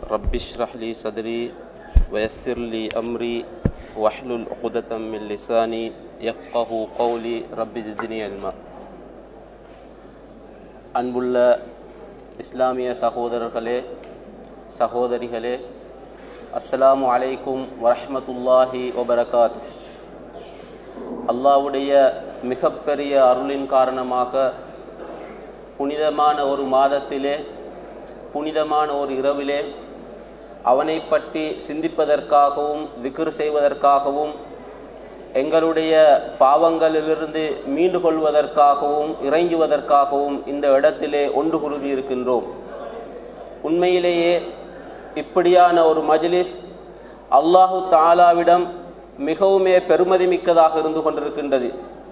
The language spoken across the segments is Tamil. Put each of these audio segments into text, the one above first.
رب اشرح لي صدري ويسر لي أمري واحلل عقدة من لساني يفقه قولي رب زدني علما அன்புள்ள இஸ்லாமிய சகோதரர்களே சகோதரிகளே அஸ்ஸலாமு அலைக்கும் வரஹ்மத்துல்லாஹி வபரகாத்து அல்லாவுடைய மிகப்பெரிய அருளின் காரணமாக புனிதமான ஒரு மாதத்திலே புனிதமான ஒரு இரவிலே அவனை பற்றி சிந்திப்பதற்காகவும் திக்ர் செய்வதற்காகவும் எங்களுடைய பாவங்களிலிருந்து மீண்டு கொள்வதற்காகவும் இறைஞ்சுவதற்காகவும் இந்த இடத்திலே ஒன்று குருதி இருக்கின்றோம் உண்மையிலேயே இப்படியான ஒரு மஜ்லிஸ் அல்லாஹு தாலாவிடம் மிகவுமே பெருமதிமிக்கதாக இருந்து கொண்டிருக்கின்றது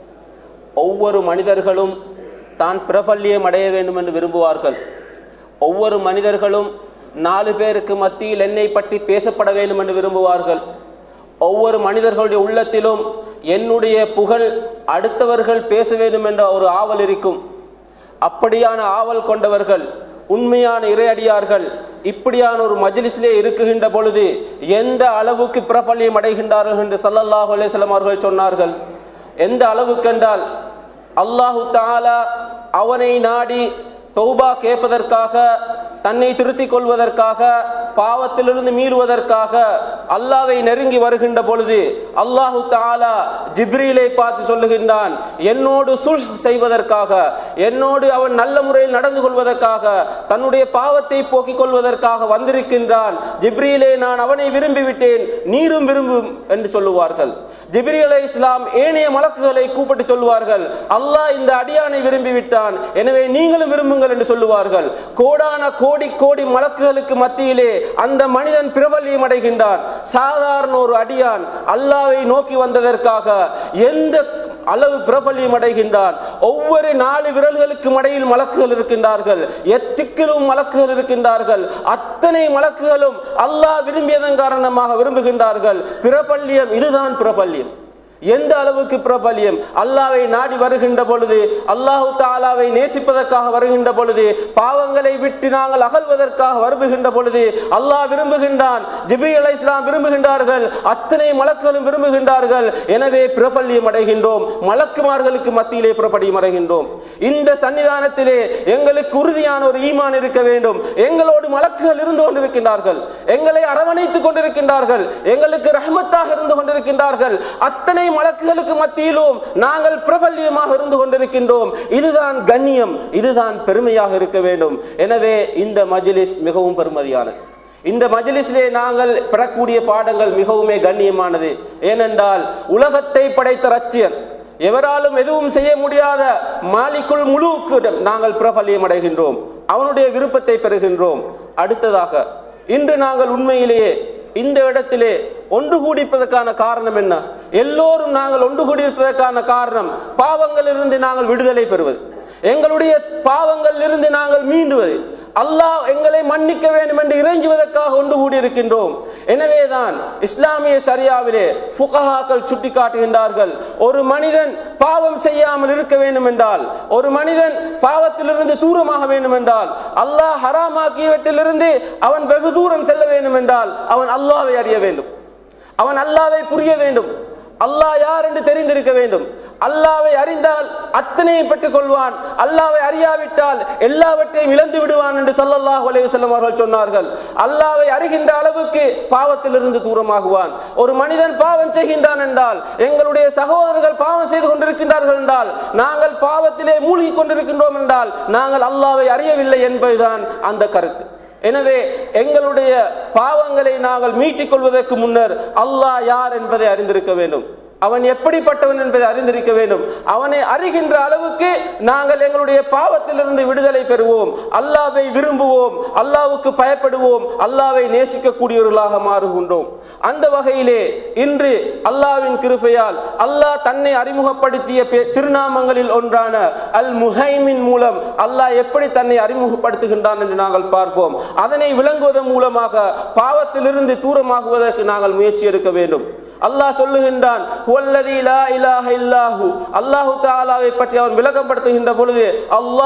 ஒவ்வொரு மனிதர்களும் தான் பிரபல்யம் அடைய வேண்டும் என்று விரும்புவார்கள் ஒவ்வொரு மனிதர்களும் நாலு பேருக்கு மத்தியில் என்னை பற்றி பேசப்பட வேண்டும் என்று விரும்புவார்கள் ஒவ்வொரு மனிதர்களுடைய உள்ளத்திலும் என்னுடைய புகழ் அடுத்தவர்கள் பேச வேண்டும் என்ற ஒரு ஆவல் இருக்கும் அப்படியான ஆவல் கொண்டவர்கள் உண்மையான இறையடியார்கள் இப்படியான ஒரு மஜ்லிஸிலே இருக்குகின்ற பொழுது எந்த அளவுக்கு பிரபல்யம் அடைகின்றார்கள் என்று சல்லல்லாஹு அலையம் அவர்கள் சொன்னார்கள் எந்த அளவுக்கு என்றால் அல்லாஹு தாலா அவனை நாடி தௌபா கேட்பதற்காக தன்னை திருத்திக் கொள்வதற்காக பாவத்திலிருந்து மீறுவதற்காக அல்லாவை நெருங்கி வருகின்ற பொழுது அல்லாஹு தாலா ஜிப்ரீலை பார்த்து சொல்லுகின்றான் என்னோடு சுல் செய்வதற்காக என்னோடு அவன் நல்ல முறையில் நடந்து கொள்வதற்காக தன்னுடைய பாவத்தை போக்கிக் கொள்வதற்காக வந்திருக்கின்றான் ஜிப்ரீலே நான் அவனை விரும்பிவிட்டேன் நீரும் விரும்பும் என்று சொல்லுவார்கள் ஜிப்ரி அலை இஸ்லாம் ஏனைய மலக்குகளை கூப்பிட்டு சொல்லுவார்கள் அல்லாஹ் இந்த அடியானை விரும்பிவிட்டான் எனவே நீங்களும் விரும்புங்கள் என்று சொல்லுவார்கள் கோடான கோடி கோடி மலக்குகளுக்கு மத்தியிலே அந்த மனிதன் பிரபல்யம் அடைகின்றான் சாதாரண ஒரு அடியான் அல்லாவை நோக்கி வந்ததற்காக எந்த அளவு பிரபல்யம் அடைகின்றான் ஒவ்வொரு நாலு விரல்களுக்கு மடையில் மலக்குகள் இருக்கின்றார்கள் எத்திக்கிலும் மலக்குகள் இருக்கின்றார்கள் அத்தனை மலக்குகளும் அல்லாஹ் விரும்பியதன் காரணமாக விரும்புகின்றார்கள் பிரபல்யம் இதுதான் பிரபல்யம் எந்த அளவுக்கு பிரபல்யம் அல்லாவை நாடி வருகின்ற பொழுது அல்லாஹு தாலாவை நேசிப்பதற்காக வருகின்ற பொழுது பாவங்களை விட்டு நாங்கள் அகழ்வதற்காக வருகின்ற பொழுது அல்லாஹ் விரும்புகின்றான் ஜிபி அலை இஸ்லாம் விரும்புகின்றார்கள் அத்தனை மலக்குகளும் விரும்புகின்றார்கள் எனவே பிரபல்யம் அடைகின்றோம் மலக்குமார்களுக்கு மத்தியிலே பிரபல்யம் அடைகின்றோம் இந்த சன்னிதானத்திலே எங்களுக்கு உறுதியான ஒரு ஈமான் இருக்க வேண்டும் எங்களோடு மலக்குகள் இருந்து கொண்டிருக்கின்றார்கள் எங்களை அரவணைத்துக் கொண்டிருக்கின்றார்கள் எங்களுக்கு ரஹமத்தாக இருந்து கொண்டிருக்கின்றார்கள் அத்தனை மலக்குகளுக்கு மத்தியிலும் நாங்கள் பிரபல்யமாக இருந்து கொண்டிருக்கின்றோம் இதுதான் கண்ணியம் இதுதான் பெருமையாக இருக்க வேண்டும் எனவே இந்த மஜ்லிஸ் மிகவும் பெருமதியானது இந்த மஜ்லிஸிலே நாங்கள் பெறக்கூடிய பாடங்கள் மிகவுமே கண்ணியமானது ஏனென்றால் உலகத்தை படைத்த ரச்சியன் எவராலும் எதுவும் செய்ய முடியாத மாலிக்குள் முழுவுக்கு நாங்கள் பிரபல்யம் அடைகின்றோம் அவனுடைய விருப்பத்தை பெறுகின்றோம் அடுத்ததாக இன்று நாங்கள் உண்மையிலேயே இந்த இடத்திலே ஒன்று கூடிப்பதற்கான காரணம் என்ன எல்லோரும் நாங்கள் ஒன்று கூடியிருப்பதற்கான காரணம் பாவங்களிலிருந்து நாங்கள் விடுதலை பெறுவது எங்களுடைய பாவங்கள் இருந்து நாங்கள் மீண்டுவது அல்லாஹ் எங்களை மன்னிக்க வேண்டும் என்று இறைஞ்சுவதற்காக ஒன்று கூடியிருக்கின்றோம் எனவேதான் இஸ்லாமிய சரியாவிலே புகஹாக்கள் சுட்டி காட்டுகின்றார்கள் ஒரு மனிதன் பாவம் செய்யாமல் இருக்க வேண்டும் என்றால் ஒரு மனிதன் பாவத்திலிருந்து தூரமாக வேண்டும் என்றால் அல்லாஹ் ஹராமாக்கியவற்றிலிருந்து அவன் வெகு தூரம் செல்ல வேண்டும் என்றால் அவன் அல்லாவை அறிய வேண்டும் அவன் அல்லாவை புரிய வேண்டும் அல்லாஹ் யார் என்று தெரிந்திருக்க வேண்டும் அல்லாவை அறிந்தால் அத்தனையும் பெற்றுக் கொள்வான் அல்லாவை அறியாவிட்டால் எல்லாவற்றையும் இழந்து விடுவான் என்று சல்லல்லாஹு அலைஹி வஸல்லம் அவர்கள் சொன்னார்கள் அல்லாவை அறிகின்ற அளவுக்கு பாவத்திலிருந்து தூரமாகுவான் ஒரு மனிதன் பாவம் செய்கின்றான் என்றால் எங்களுடைய சகோதரர்கள் பாவம் செய்து கொண்டிருக்கின்றார்கள் என்றால் நாங்கள் பாவத்திலே மூழ்கி கொண்டிருக்கின்றோம் என்றால் நாங்கள் அல்லாவை அறியவில்லை என்பதுதான் அந்த கருத்து எனவே எங்களுடைய பாவங்களை நாங்கள் மீட்டிக் கொள்வதற்கு முன்னர் அல்லாஹ் யார் என்பதை அறிந்திருக்க வேண்டும் அவன் எப்படிப்பட்டவன் என்பதை அறிந்திருக்க வேண்டும் அவனை அறிகின்ற அளவுக்கு நாங்கள் எங்களுடைய பாவத்திலிருந்து விடுதலை பெறுவோம் அல்லாவை விரும்புவோம் அல்லாவுக்கு பயப்படுவோம் அல்லாவை நேசிக்கக்கூடியவர்களாக மாறுகின்றோம் அந்த வகையிலே இன்று அல்லாவின் கிருபையால் அல்லாஹ் தன்னை அறிமுகப்படுத்திய பே- திருநாமங்களில் ஒன்றான அல் முஹைமின் மூலம் அல்லாஹ் எப்படி தன்னை அறிமுகப்படுத்துகின்றான் என்று நாங்கள் பார்ப்போம் அதனை விளங்குவதன் மூலமாக பாவத்திலிருந்து தூரமாகுவதற்கு நாங்கள் முயற்சி எடுக்க வேண்டும் அல்லாஹ் சொல்லுகின்றான் "ஹுவல்லதீ லா இலாஹ இல்லாஹு." அல்லாஹு தஆலாவை பற்றி அவன் விளக்கப்படுத்துகின்ற பொழுது அல்லாஹ்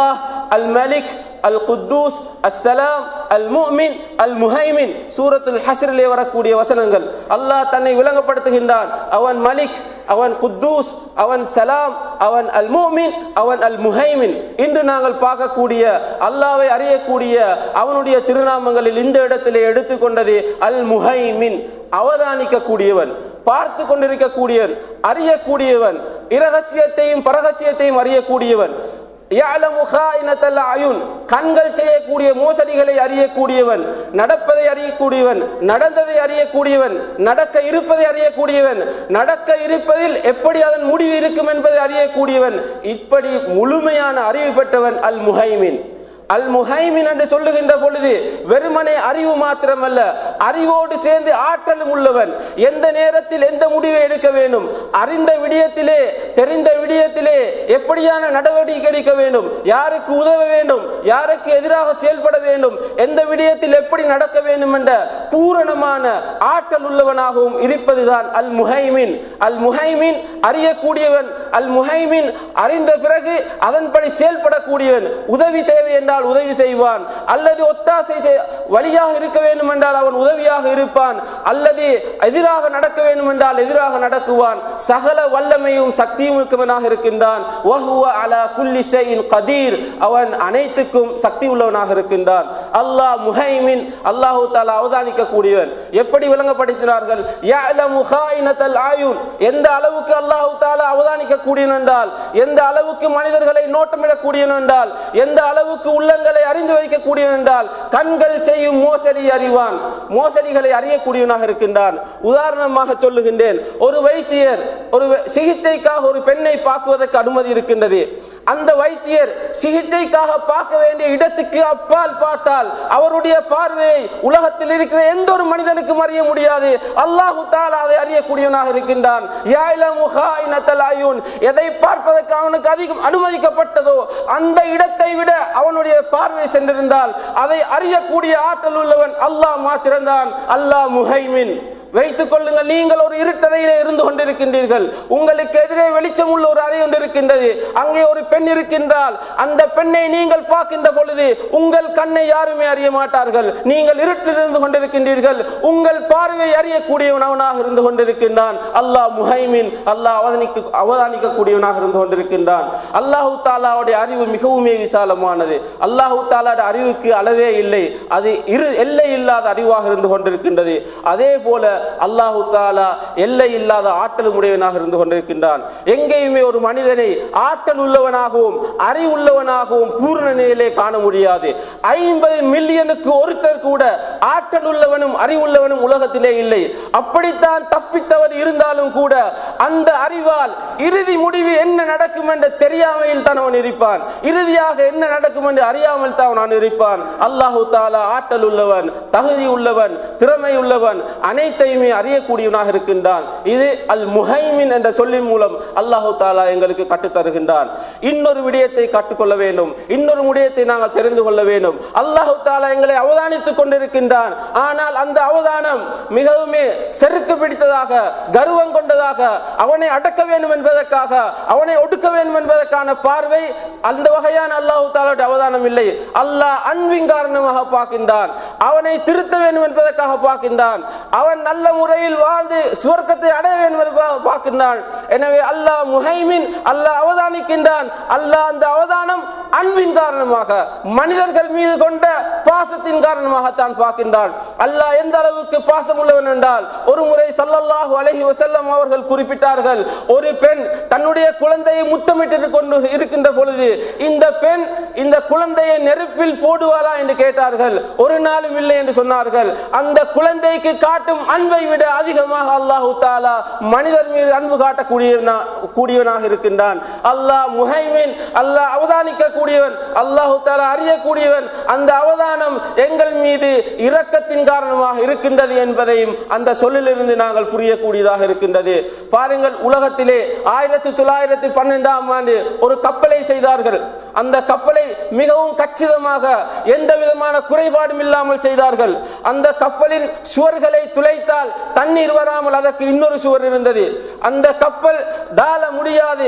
அல் மலிக் அல் குத்தூஸ் அஸ்ஸலாம் அல் முஹ்மின் அல் முஹைமின் சூரத்துல் ஹஸ்ரிலே வரக்கூடிய வசனங்கள் அல்லாஹ் தன்னை விளங்கப்படுத்துகின்றான் அவன் மலிக் அவன் குத்தூஸ் அவன் சலாம் அவன் அல் முஹ்மின் அவன் அல் முஹைமின் இன்று நாங்கள் பார்க்கக்கூடிய அல்லாவை அறியக்கூடிய அவனுடைய திருநாமங்களில் இந்த இடத்திலே எடுத்துக்கொண்டது அல் முஹைமின் அவதானிக்கக்கூடியவன் பார்த்து கொண்டிருக்கக்கூடியவன் அறியக்கூடியவன் இரகசியத்தையும் பரகசியத்தையும் அறியக்கூடியவன் يعلم خائنة الأعين கண்கள் செய்யக்கூடிய மோசடிகளை அறியக்கூடியவன் நடப்பதை அறியக்கூடியவன் நடந்ததை அறியக்கூடியவன் நடக்க இருப்பதை அறியக்கூடியவன் நடக்க இருப்பதில் எப்படி அதன் முடிவு இருக்கும் என்பதை அறியக்கூடியவன் இப்படி முழுமையான அறிவு பெற்றவன் அல் முஹைமின் அல் முஹைமின் என்று சொல்லுகின்ற பொழுது வெறுமனே அறிவு மாத்திரமல்ல அறிவோடு சேர்ந்து ஆற்றலும் உள்ளவன் எந்த நேரத்தில் எந்த முடிவை எடுக்க வேண்டும் அறிந்த விடயத்திலே தெரிந்த விடயத்திலே எப்படியான நடவடிக்கை எடுக்க வேண்டும் யாருக்கு உதவ வேண்டும் யாருக்கு எதிராக செயல்பட வேண்டும் எந்த விடயத்தில் எப்படி நடக்க வேண்டும் என்ற பூரணமான ஆற்றல் உள்ளவனாகவும் இருப்பதுதான் அல் முஹைமின் அல் முஹைமின் அறியக்கூடியவன் அல் முஹைமின் அறிந்த பிறகு அதன்படி செயல்படக்கூடியவன் உதவி தேவை என்றால் உதவி செய்வான் அல்லது ஒத்தாசை தே- வழியாக இருக்க வேண்டும் என்றால் அவன் உதவியாக இருப்பான் அல்லது எதிராக நடக்க வேண்டும் என்றால் எதிராக நடக்குவான் சகல வல்லமையும் சக்தியும் இருக்கவனாக இருக்கின்றான் வஹுவ அலா குல்லி ஷைஇன் கதீர் அவன் அனைத்துக்கும் சக்தி உள்ளவனாக இருக்கின்றான் அல்லாஹ் முஹைமின் அல்லாஹு தாலா அவதானிக்க கூடியவன் எப்படி விளங்கப்படுத்தினார்கள் யஅலமு ஹாயினத்தல் ஆயுன் எந்த அளவுக்கு அல்லாஹு தாலா அவதானிக்க கூடியவன் என்றால் எந்த அளவுக்கு மனிதர்களை நோட்டமிடக்கூடியவன் என்றால் எந்த அளவுக்கு உள்ளங்களை அறிந்து வைக்கக்கூடியவன் என்றால் கண்கள் செய்யும் மோசடி அறிவான் மோசடிகளை அறியக்கூடியவனாக இருக்கின்றான் உதாரணமாக சொல்லுகின்றேன் ஒரு வைத்தியர் ஒரு வே- சிகிச்சைக்காக ஒரு பெண்ணை பார்க்குவதற்கு அனுமதி இருக்கின்றது அந்த வைத்தியர் சிகிச்சைக்காக பார்க்க வேண்டிய இடத்துக்கு அப்பால் பார்த்தால் அவருடைய பார்வையை உலகத்தில் இருக்கிற எந்த ஒரு மனிதனுக்கும் அறிய முடியாது அல்லாஹு தாலா அதை அறியக்கூடியவனாக இருக்கின்றான் யாயிலமு ஹாயினத்தல் அயூன். எதை பார்ப்பதற்கு அவனுக்கு அதிகம் அனுமதிக்கப்பட்டதோ அந்த இடத்தை விட அவனுடைய பார்வை சென்றிருந்தால் அதை அறியக்கூடிய ஆற்றல் உள்ளவன் அல்லாஹ் மாத்திரம்தான் அல்லாஹ் முஹைமின் வைத்துக் கொள்ளுங்கள் நீங்கள் ஒரு இருட்டறையிலே இருந்து கொண்டிருக்கின்றீர்கள் உங்களுக்கு எதிரே வெளிச்சம் உள்ள ஒரு அறை ஒன்று இருக்கின்றது அங்கே ஒரு பெண் இருக்கின்றால் அந்த பெண்ணை நீங்கள் பார்க்கின்ற பொழுது உங்கள் கண்ணை யாருமே அறிய மாட்டார்கள் நீங்கள் இருட்டில் இருந்து கொண்டிருக்கின்றீர்கள் உங்கள் பார்வை அறியக்கூடியவன் அவனாக இருந்து கொண்டிருக்கின்றான் அல்லாஹ் முஹைமின் அல்லாஹ் அவதானிக்க அவதானிக்கக்கூடியவனாக இருந்து கொண்டிருக்கின்றான் அல்லாஹு தாலாவுடைய அறிவு மிகவுமே விசாலமானது அல்லாஹு தாலாவுடைய அறிவுக்கு அளவே இல்லை அது இரு எல்லை இல்லாத அறிவாக இருந்து கொண்டிருக்கின்றது அதே போல அல்லாஹு தாலா எல்லை இல்லாத ஆற்றல் உடையவனாக இருந்து கொண்டிருக்கின்றான் எங்கேயுமே ஒரு மனிதனை ஆற்றல் உள்ளவனாகவும் அறிவுள்ளவனாகவும் பூர்ண நிலையிலே காண முடியாது ஐம்பது மில்லியனுக்கு ஒருத்தர் கூட ஆற்றல் உள்ளவனும் அறிவுள்ளவனும் உலகத்திலே இல்லை அப்படித்தான் தப்பித்தவர் இருந்தாலும் கூட அந்த அறிவால் இறுதி முடிவு என்ன நடக்கும் என்ற தெரியாமையில் தான் அவன் இருப்பான் இறுதியாக என்ன நடக்கும் என்று அறியாமல் தான் அவன் இருப்பான் அல்லாஹு தாலா ஆற்றல் உள்ளவன் தகுதி உள்ளவன் திறமை உள்ளவன் அனைத்தையுமே அறியக்கூடியவனாக இருக்கின்றான் இது அல் முஹைமின் என்ற சொல்லின் மூலம் அல்லாஹு தாலா எங்களுக்கு கற்றுத் தருகின்றான் இன்னொரு விடயத்தை கற்றுக்கொள்ள வேண்டும் இன்னொரு விடயத்தை நாங்கள் தெரிந்து கொள்ள வேண்டும் அல்லாஹு தாலா எங்களை அவதானித்துக் கொண்டிருக்கின்றான் ஆனால் அந்த அவதானம் மிகவுமே செருக்கு பிடித்ததாக கர்வம் கொண்டதாக அவனை அடக்க வேண்டும் என்பதற்காக அவனை ஒடுக்க வேண்டும் என்பதற்கான பார்வை அந்த வகையான அல்லாஹு தாலாவுடைய அவதானம் இல்லை அல்லாஹ் அன்பின் காரணமாக பார்க்கின்றான் அவனை திருத்த வேண்டும் என்பதற்காக பார்க்கின்றான் அவன் நல்ல முறையில் வாழ்ந்து சுவர்க்கத்தை அடைய வேண்டும் என்பதற்காக பார்க்கின்றான் எனவே அல்லாஹ் முஹைமின் அல்லாஹ் அவதானிக்கின்றான் அல்லாஹ் அந்த அவதானம் அன்பின் காரணமாக மனிதர்கள் மீது கொண்ட பாசத்தின் காரணமாகத்தான் பார்க்கின்றான் அல்லாஹ் எந்த அளவுக்கு பாசம் உள்ளவன் என்றால் ஒரு முறை சல்லல்லாஹு அலைஹி வஸல்லம் அவர்கள் குறிப்பிட்டார்கள் ஒரு பெண் தன்னுடைய குழந்தையை முத்தமிட்டு கொண்டு இருக்கின்ற பொழுது இந்த பெண் இந்த குழந்தையை நெருப்பில் போடுவாரா என்று கேட்டார்கள் ஒரு நாளும் இல்லை என்று சொன்னார்கள் அந்த குழந்தைக்கு காட்டும் அன்பை விட அதிகமாக அல்லாஹு தாலா மனிதர் மீது அன்பு காட்டக்கூடியவனா கூடியவனாக இருக்கின்றான் அல்லாஹ் முஹைமின் அல்லாஹ் அவதானிக்க கூடியவன் அல்லாஹு தாலா அறியக்கூடியவன் அந்த அவதானம் எங்கள் மீது இரக்கத்தின் காரணமாக இருக்கின்றது என்பதையும் அந்த சொல்லிலிருந்து நாங்கள் புரியக்கூடியதாக இருக்கின்றது பாருங்கள் உலகத்திலே ஆயிரத்தி தொள்ளாயிரத்தி பன்னெண்டாம் ஆண்டு ஒரு கப்பலை செய்தார்கள் அந்த கப்பலை மிகவும் கச்சிதமாக எந்த விதமான குறைபாடும் இல்லாமல் செய்தார்கள் அந்த கப்பலின் சுவர்களை துளைத்தால் தண்ணீர் வராமல் அதற்கு இன்னொரு சுவர் இருந்தது அந்த கப்பல் தாழ முடியாது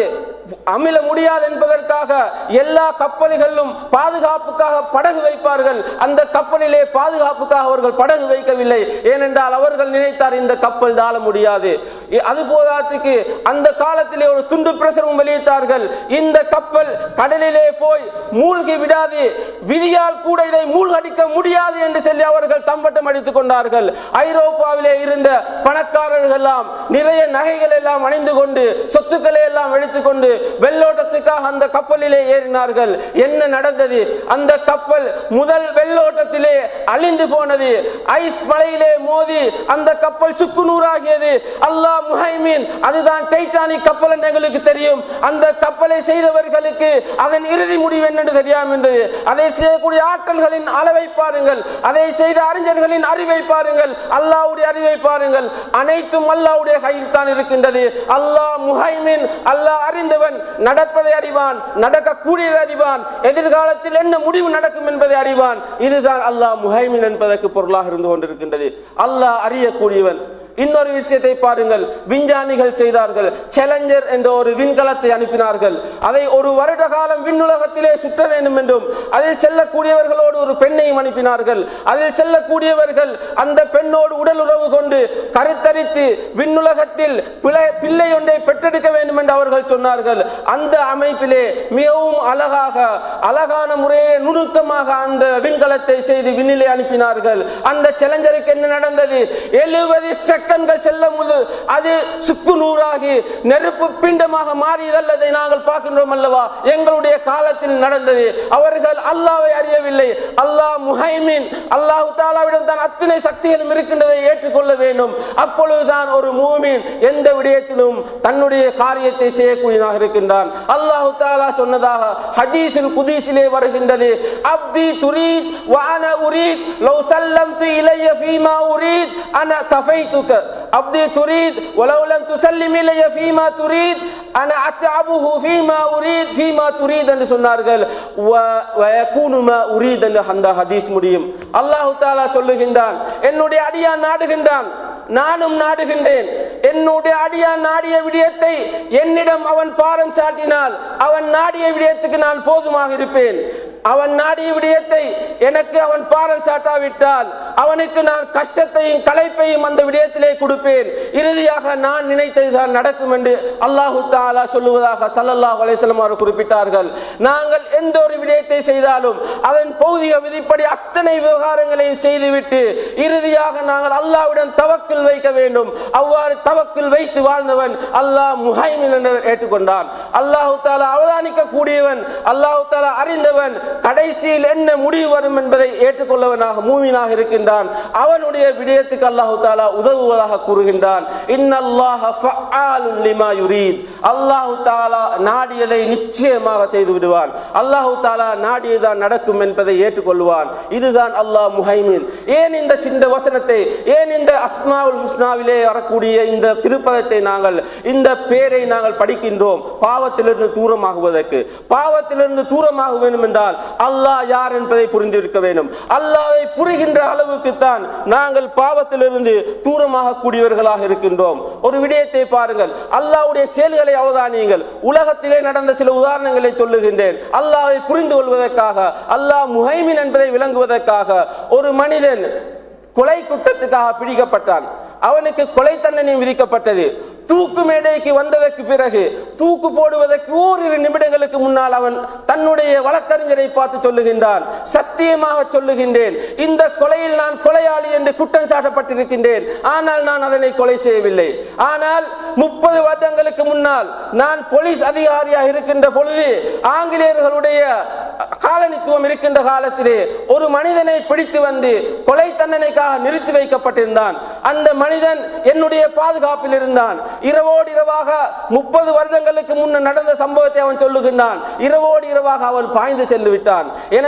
அமில முடியாது என்பதற்காக எல்லா கப்பல்களிலும் பாதுகாப்புக்காக படகு வைப்பார்கள் அந்த கப்பலிலே பாதுகாப்புக்காக அவர்கள் படகு வைக்கவில்லை ஏனென்றால் அவர்கள் நினைத்தார் இந்த கப்பல் தாழ முடியாது இ- அது போதாத்துக்கு அந்த காலத்திலே ஒரு துண்டு பிரசுரம் வெளியிட்டார்கள் இந்த கப்பல் கடலிலே போய் மூழ்கி விடாது விதியால் கூட இதை மூழ்கடிக்க முடியாது என்று சொல்லி அவர்கள் தம்பட்டம் அடித்துக் கொண்டார்கள் ஐரோப்பாவிலே இருந்த பணக்காரர்கள் எல்லாம் நிறைய நகைகள் எல்லாம் அணிந்து கொண்டு சொத்துக்களை எல்லாம் எடுத்துக்கொண்டு வெள்ளோட்டத்துக்காக அந்த கப்பலிலே ஏறினார்கள் என்ன நடந்தது அந்த கப்பல் முதல் வெள்ளோட்டத்திலே அழிந்து போனது ஐஸ் மலையிலே மோதி அந்த கப்பல் சுக்குநூறாகியது அல்லாஹ் முஹைமீன் அதுதான் டைட்டானிக் கப்பல் என்று எங்களுக்கு தெரியும் அந்த கப்பலை செய்தவர்களுக்கு அதன் இறுதி முடிவு என்னென்று தெரியாமல் இருந்தது அதை செய்யக்கூடிய ஆற்றல்களின் அளவை பாருங்கள் அதை செய்த அறிஞர்களின் அறிவை பாருங்கள் அல்லாஹ்வுடைய அறிவை பாருங்கள் அனைத்தும் அல்லாஹ்வுடைய கையில் தான் இருக்கின்றது அல்லாஹ் முஹைமின் அல்லாஹ் அறிந்தவன் நடப்பதை அறிவான் நடக்கக்கூடியதை அறிவான் எதிர்காலத்தில் என்ன முடிவு நடக்கும் என்பதை அறிவான் இதுதான் அல்லாஹ் முஹைமின் என்பதற்கு பொருளாக இருந்து கொண்டிருக்கின்றது அல்லாஹ் அறியக்கூடியவன் இன்னொரு விஷயத்தை பாருங்கள் விஞ்ஞானிகள் செய்தார்கள் சேலஞ்சர் என்ற ஒரு விண்கலத்தை அனுப்பினார்கள் அதை ஒரு வருட காலம் விண்ணுலகத்திலே சுற்ற வேண்டும் என்றும் அதில் செல்லக்கூடியவர்களோடு ஒரு பெண்ணையும் அனுப்பினார்கள் அதில் செல்லக்கூடியவர்கள் அந்த பெண்ணோடு உடல் உறவு கொண்டு கருத்தரித்து விண்ணுலகத்தில் பிள்ளை- பிள்ளை ஒன்றை பெற்றெடுக்க வேண்டும் என்று அவர்கள் சொன்னார்கள் அந்த அமைப்பிலே மிகவும் அழகாக அழகான முறையே நுணுக்கமாக அந்த விண்கலத்தை செய்து விண்ணிலே அனுப்பினார்கள் அந்த சேலஞ்சருக்கு என்ன நடந்தது எழுபது செகண்ட்கள் செல்லும் போது அது சுக்கு நூறாகி நெருப்பு பிண்டமாக மாறியதல்லதை நாங்கள் பார்க்கின்றோம் அல்லவா எங்களுடைய காலத்தில் நடந்தது அவர்கள் அல்லாவை அறியவில்லை அல்லாஹ் முஹைமின் அல்லாஹ் தாலாவிடம் தான் அத்தனை சக்திகளும் இருக்கின்றதை ஏற்றுக்கொள்ள வேண்டும் அப்பொழுதுதான் ஒரு மூமின் எந்த விடயத்திலும் தன்னுடைய காரியத்தை செய்யக்கூடியதாக இருக்கின்றான் அல்லாஹு தாலா சொன்னதாக ஹதீஸில் குதீஸிலே வருகின்றது அப்தி துரீத் வான உரீத் லவ் சல்லம்து இலைய ஃபீமா உரீத் அன கஃபைதுக அப்தி துரீத் வலவ் லம் துசல்லிம் இலைய ஃபீமா துரீத் அன அத்அபுஹு ஃபீமா உரீத் ஃபீமா துரீத் என்று சொன்னார்கள் வ வயகூனு மா உரீத் என்று அந்த ஹதீஸ் முடியும் அல்லாஹ் தஆலா சொல்லுகின்றான் என்னுடைய அடியான் நாடுகின்றான் நானும் நாடுகின்றேன் என்னுடைய அடியான் நாடிய விடயத்தை என்னிடம் அவன் பாரம் சாட்டினால் அவன் நாடிய விடயத்துக்கு நான் போதுமாக இருப்பேன் அவன் நாடிய விடயத்தை எனக்கு அவன் பாரம் சாட்டாவிட்டால் அவனுக்கு நான் கஷ்டத்தையும் களைப்பையும் அந்த விடயத்திலே கொடுப்பேன் இறுதியாக நான் நினைத்ததுதான் நடக்கும் என்று அல்லாஹு தாலா சொல்லுவதாக சல்லல்லாஹு அலைஹிஸ்ஸலாம் அவர் குறிப்பிட்டார்கள் நாங்கள் எந்த ஒரு விடயத்தை செய்தாலும் அதன் பௌதிக விதிப்படி அத்தனை விவகாரங்களையும் செய்துவிட்டு இறுதியாக நாங்கள் அல்லாஹ்விடம் தவக்கில் வைக்க வேண்டும் அவ்வாறு தவக்கில் வைத்து வாழ்ந்தவன் அல்லாஹ் முஹைமின் என்று ஏற்றுக்கொண்டான் அல்லாஹு தாலா அவதானிக்க கூடியவன் அல்லாஹு தாலா அறிந்தவன் கடைசியில் என்ன முடிவு வரும் என்பதை ஏற்றுக்கொள்ளவனாக மூமினாக இருக்கின்றான் அவனுடைய விடயத்துக்கு அல்லாஹு தாலா உதவுவதாக கூறுகின்றான் இன்னல்லாஹ ஃபஆலுன் லிமா யுரீத் அல்லாஹு தாலா நாடியதை நிச்சயமாக செய்து விடுவான் அல்லாஹு தாலா நாடியதான் நடக்கும் என்பதை ஏற்றுக்கொள்வான் இதுதான் அல்லாஹ் முஹைமின் ஏன் இந்த சிந்த வசனத்தை ஏன் இந்த அஸ்மாவுல் ஹுஸ்னாவிலே வரக்கூடிய இந்த திருப்பதத்தை நாங்கள் இந்த பேரை நாங்கள் படிக்கின்றோம் பாவத்திலிருந்து தூரமாகுவதற்கு பாவத்திலிருந்து தூரமாக வேண்டும் என்றால் அல்லாஹ் யார் என்பதை புரிந்திருக்க வேண்டும் அல்லாஹ்வை புரிகின்ற அளவுக்கு தான் நாங்கள் பாவத்திலிருந்து தூரமாக கூடியவர்களாக இருக்கின்றோம் ஒரு விடயத்தை பாருங்கள் அல்லாஹ்வுடைய செயல்களை அவதானியுங்கள் உலகத்திலே நடந்த சில உதாரணங்களை சொல்லுகின்றேன் அல்லாஹ்வை புரிந்து கொள்வதற்காக அல்லாஹ் முஹைமின் என்பதை விளங்குவதற்காக ஒரு மனிதன் கொலை குற்றத்துக்காக பிடிக்கப்பட்டான் அவனுக்கு கொலை தண்டனை விதிக்கப்பட்டது தூக்கு மேடைக்கு வந்ததற்கு பிறகு தூக்கு போடுவதற்கு ஓரிரு நிமிடங்களுக்கு முன்னால் அவன் தன்னுடைய வழக்கறிஞரை பார்த்து சொல்லுகின்றான் சத்தியமாக சொல்லுகின்றேன் இந்த கொலையில் நான் கொலையாளி என்று குற்றம் சாட்டப்பட்டிருக்கின்றேன் ஆனால் நான் அதனை கொலை செய்யவில்லை ஆனால் முப்பது வருடங்களுக்கு முன்னால் நான் போலீஸ் அதிகாரியாக இருக்கின்ற பொழுது ஆங்கிலேயர்களுடைய காலனித்துவம் இருக்கின்ற காலத்திலே ஒரு மனிதனை பிடித்து வந்து கொலை தண்டனைக்காக நிறுத்தி வைக்கப்பட்டிருந்தான் அந்த மனிதன் என்னுடைய பாதுகாப்பில் இருந்தான் இரவோடு இரவாக முப்பது வருடங்களுக்கு முன்னர் நடந்த சம்பவத்தை அவன் சொல்லுகின்றான் இரவோடு இரவாக அவன் பாய்ந்து சென்று விட்டான் எனவே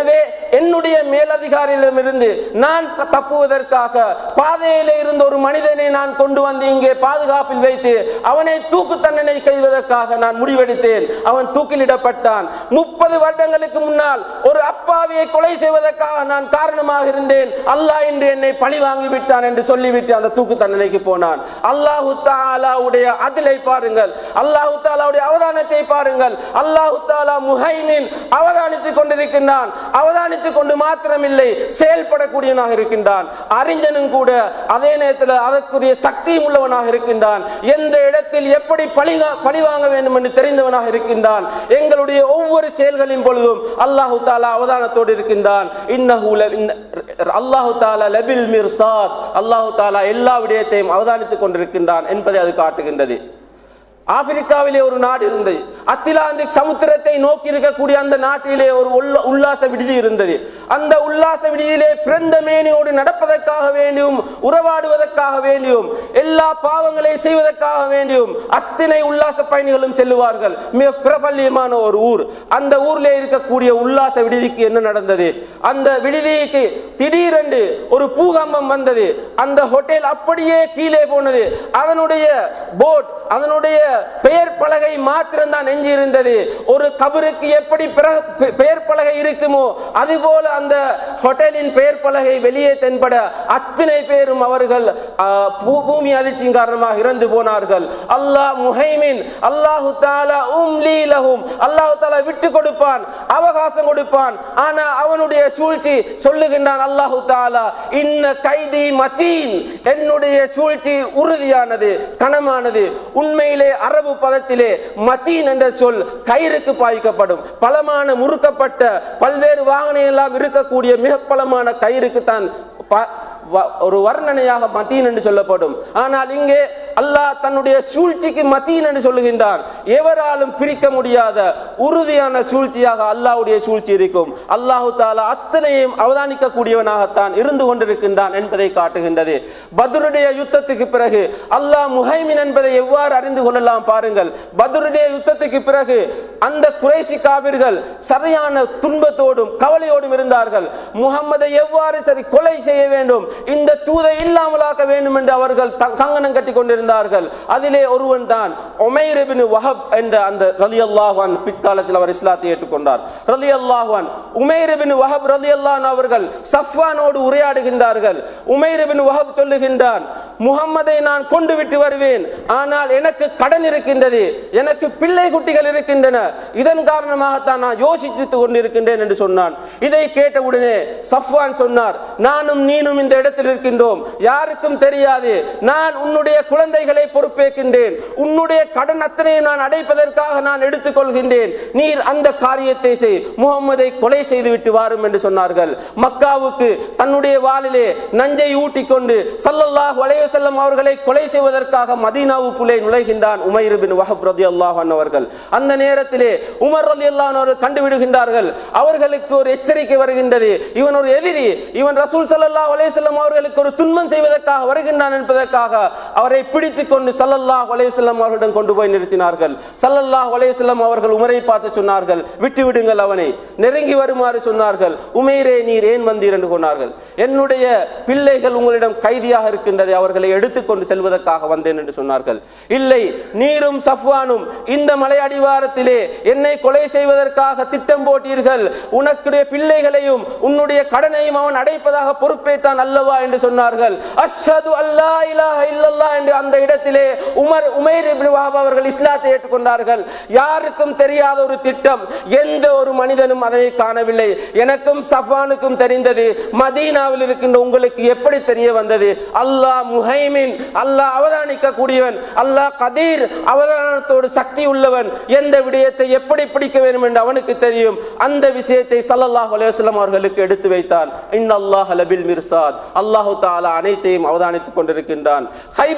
என்னுடைய மேலதிகாரியிடமிருந்து நான் தப்புவதற்காக பாதையிலே இருந்த ஒரு மனிதனை நான் கொண்டு வந்து இங்கே பாதுகாப்பில் வைத்து அவனை தூக்கு தண்டனை செய்வதற்காக நான் முடிவெடுத்தேன் அவன் தூக்கிலிடப்பட்டான் முப்பது வருடங்களுக்கு முன்னால் ஒரு அப்பாவியை கொலை செய்வதற்காக நான் காரணமாக இருந்தேன் அல்லாஹ் இன்று என்னை பழி வாங்கி விட்டான் என்று சொல்லிவிட்டு அந்த தூக்கு தண்டனைக்கு போனான் அல்லாஹு தாலாவுடைய அதிலை பாருங்கள் அல்லாஹு தாலாவுடைய அவதானத்தை பாருங்கள் அல்லாஹு தாலா முஹைமின் அவதானித்துக் கொண்டிருக்கின்றான் அவதானித்துக் கொண்டு மாத்திரமில்லை செயல்படக்கூடியவனாக இருக்கின்றான் அறிஞனும் கூட அதே நேரத்தில் அதற்குரிய சக்தியும் உள்ளவனாக இருக்கின்றான் எந்த இடத்தில் எப்படி பழி பழி வாங்க வேண்டும் என்று தெரிந்தவனாக இருக்கின்றான் எங்களுடைய ஒவ்வொரு செயல்களின் பொழுதும் அல்லாஹு தாலா அவதானத்தோடு இருக்கின்றான் இன்னஹு ல- இன்ன- அல்லாஹு தாலா லபில் மிர்சாத் அல்லாஹு தாலா எல்லா விடயத்தையும் அவதானித்துக் கொண்டிருக்கின்றான் என்பதை அது காட்டுகின்றது ஆப்பிரிக்காவிலே ஒரு நாடு இருந்தது அத்திலாந்திக் சமுத்திரத்தை நோக்கி இருக்கக்கூடிய அந்த நாட்டிலே ஒரு உள்ள- உல்லாச விடுதி இருந்தது அந்த உல்லாச விடுதியிலே பிறந்த மேனியோடு நடப்பதற்காக வேண்டியும் உறவாடுவதற்காக வேண்டியும் எல்லா பாவங்களை செய்வதற்காக வேண்டியும் அத்தனை உல்லாச பயணிகளும் செல்லுவார்கள் மிக பிரபல்யமான ஒரு ஊர் அந்த ஊர்ல இருக்கக்கூடிய உல்லாச விடுதிக்கு என்ன நடந்தது அந்த விடுதிக்கு திடீரென்று ஒரு பூகம்பம் வந்தது அந்த ஹோட்டல் அப்படியே கீழே போனது அதனுடைய போட் அதனுடைய பெயர் பலகை மாத்திரம்தான் எஞ்சி இருந்தது ஒரு கபருக்கு எப்படி பிற- பெ- பெயர் பலகை இருக்குமோ அதுபோல அந்த ஹோட்டலின் பெயர் பலகை வெளியே தென்பட அத்தனை பேரும் அவர்கள் ஆ, பூ- பூமி அதிர்ச்சியின் காரணமாக இறந்து போனார்கள் அல்லாஹ் முஹைமின் அல்லாஹு தாலா உம்லி லஹும் அல்லாஹு தாலா விட்டு கொடுப்பான் அவகாசம் கொடுப்பான் ஆனா அவனுடைய சூழ்ச்சி சொல்லுகின்றான் அல்லாஹு தாலா இன்ன கைதி மதீன் என்னுடைய சூழ்ச்சி உறுதியானது கனமானது உண்மையிலே அரபு பதத்திலே மதீன் என்ற சொல் கயிறுக்கு பாய்க்கப்படும் பலமான முறுக்கப்பட்ட பல்வேறு வாகனம் எல்லாம் இருக்கக்கூடிய மிக பலமான கயிறுக்கு தான் ப- வ- ஒரு வர்ணனையாக மதீன் என்று சொல்லப்படும் ஆனால் இங்கே அல்லாஹ் தன்னுடைய சூழ்ச்சிக்கு மதீன் என்று சொல்லுகின்றான் எவராலும் பிரிக்க முடியாத உறுதியான சூழ்ச்சியாக அல்லாஹ்வுடைய சூழ்ச்சி இருக்கும் அல்லாஹு தாலா அத்தனையும் அவதானிக்கக்கூடியவனாகத்தான் இருந்து கொண்டிருக்கின்றான் என்பதை காட்டுகின்றது பத்ருடைய யுத்தத்துக்கு பிறகு அல்லாஹ் முஹைமின் என்பதை எவ்வாறு அறிந்து கொள்ளலாம் பாருங்கள் பத்ருடைய யுத்தத்துக்கு பிறகு அந்த குறைசி காவிர்கள் சரியான துன்பத்தோடும் கவலையோடும் இருந்தார்கள் முகம்மதை எவ்வாறு சரி கொலை செய்ய வேண்டும் இந்த தூதை இல்லாமலாக்க வேண்டும் என்று அவர்கள் த- கங்கணம் கட்டி கொண்டிருந்தார்கள் அதிலே ஒருவன் தான் உமைர் இப்னு வஹப் என்ற அந்த ரலியல்லாஹு பிற்காலத்தில் அவர் இஸ்லாத்தை ஏற்றுக்கொண்டார் ரலியல்லாஹு உமைர் இப்னு வஹப் ரலியல்லாஹு அவர்கள் சஃப்வானோடு உரையாடுகின்றார்கள் உமைர் இப்னு வஹப் சொல்லுகின்றான் முகம்மதை நான் கொண்டு விட்டு வருவேன் ஆனால் எனக்கு கடன் இருக்கின்றது எனக்கு பிள்ளை குட்டிகள் இருக்கின்றன இதன் காரணமாகத்தான் நான் யோசித்துக் கொண்டிருக்கின்றேன் என்று சொன்னான் இதை கேட்டவுடனே சஃப்வான் சொன்னார் நானும் நீனும் இந்த இடத்தில் இருக்கின்றோம் யாருக்கும் தெரியாது நான் உன்னுடைய குழந்தைகளை பொறுப்பேற்கின்றேன் உன்னுடைய கடன் அத்தனையும் நான் அடைப்பதற்காக நான் எடுத்துக்கொள்கின்றேன் நீர் அந்த காரியத்தை செய் முகம்மதை கொலை செய்துவிட்டு வாரும் என்று சொன்னார்கள் மக்காவுக்கு தன்னுடைய வாளிலே நஞ்சை ஊட்டிக் கொண்டு சல்லல்லாஹு அலைஹி வஸல்லம் அவர்களை கொலை செய்வதற்காக மதீனாவுக்குள்ளே நுழைகின்றான் உமைர் பின் வஹப் ரலியல்லாஹு அன்ஹு அவர்கள் அந்த நேரத்திலே உமர் ரலியல்லாஹு அன்ஹு அவர்கள் கண்டுவிடுகின்றார்கள் அவர்களுக்கு ஒரு எச்சரிக்கை வருகின்றது இவன் ஒரு எதிரி இவன் ரசூல் ஸல்லல்லாஹு அலைஹி வஸல்லம் அவர்களுக்கு ஒரு துன்பம் செய்வதற்காக வருகின்றான் என்பதற்காக அவரை பிடித்துக் கொண்டு ஸல்லல்லாஹு அலைஹி வஸல்லம் அவர்களிடம் கொண்டு போய் நிறுத்தினார்கள் ஸல்லல்லாஹு அலைஹி வஸல்லம் அவர்கள் உமரை பார்த்து சொன்னார்கள் விட்டு விடுங்கள் அவனை நெருங்கி வருமாறு சொன்னார்கள் உமைரே நீர் ஏன் வந்தீர் என்று கொண்டார்கள் என்னுடைய பிள்ளைகள் உங்களிடம் கைதியாக இருக்கின்றதை அவர்களை எடுத்துக்கொண்டு செல்வதற்காக வந்தேன் என்று சொன்னார்கள் இல்லை நீரும் சஃப்வானும் இந்த மலை அடிவாரத்திலே என்னை கொலை செய்வதற்காக திட்டம் போட்டீர்கள் உனக்குடைய பிள்ளைகளையும் உன்னுடைய கடனையும் அவன் அடைப்பதாக பொறுப்பேற்றான் அல்லவா என்று சொன்னார்கள் அஷ்ஹது அல்லா இலாஹ இல்லல்லாஹ் என்று அந்த இடத்திலே உமர் உமைர் இப்னு வஹப் அவர்கள் இஸ்லாத்தை ஏற்றுக்கொண்டார்கள் யாருக்கும் தெரியாத ஒரு திட்டம் எந்த ஒரு மனிதனும் அதனை காணவில்லை எனக்கும் சஃபானுக்கும் தெரிந்தது மதீனாவில் இருக்கின்ற உங்களுக்கு எப்படி தெரிய வந்தது அல்லாஹ் முஹைமின் அல்லாஹ் அவதானிக்க கூடியவன் அல்லாஹ் கதீர் அவதானத்தோடு சக்தி உள்ளவன் எந்த விடயத்தை எப்படி பிடிக்க வேண்டும் என்று அவனுக்கு தெரியும் அந்த விஷயத்தை ஸல்லல்லாஹு அலைஹி வஸல்லம் அவர்களுக்கு எடுத்து வைத்தான் இன்னல்லாஹ லபில் மிர்சாத் அல்லாஹு தஆலா அனைத்தையும் அவதானித்துக் கொண்டிருக்கின்றான் ஹைபர் யுத்தத்தில்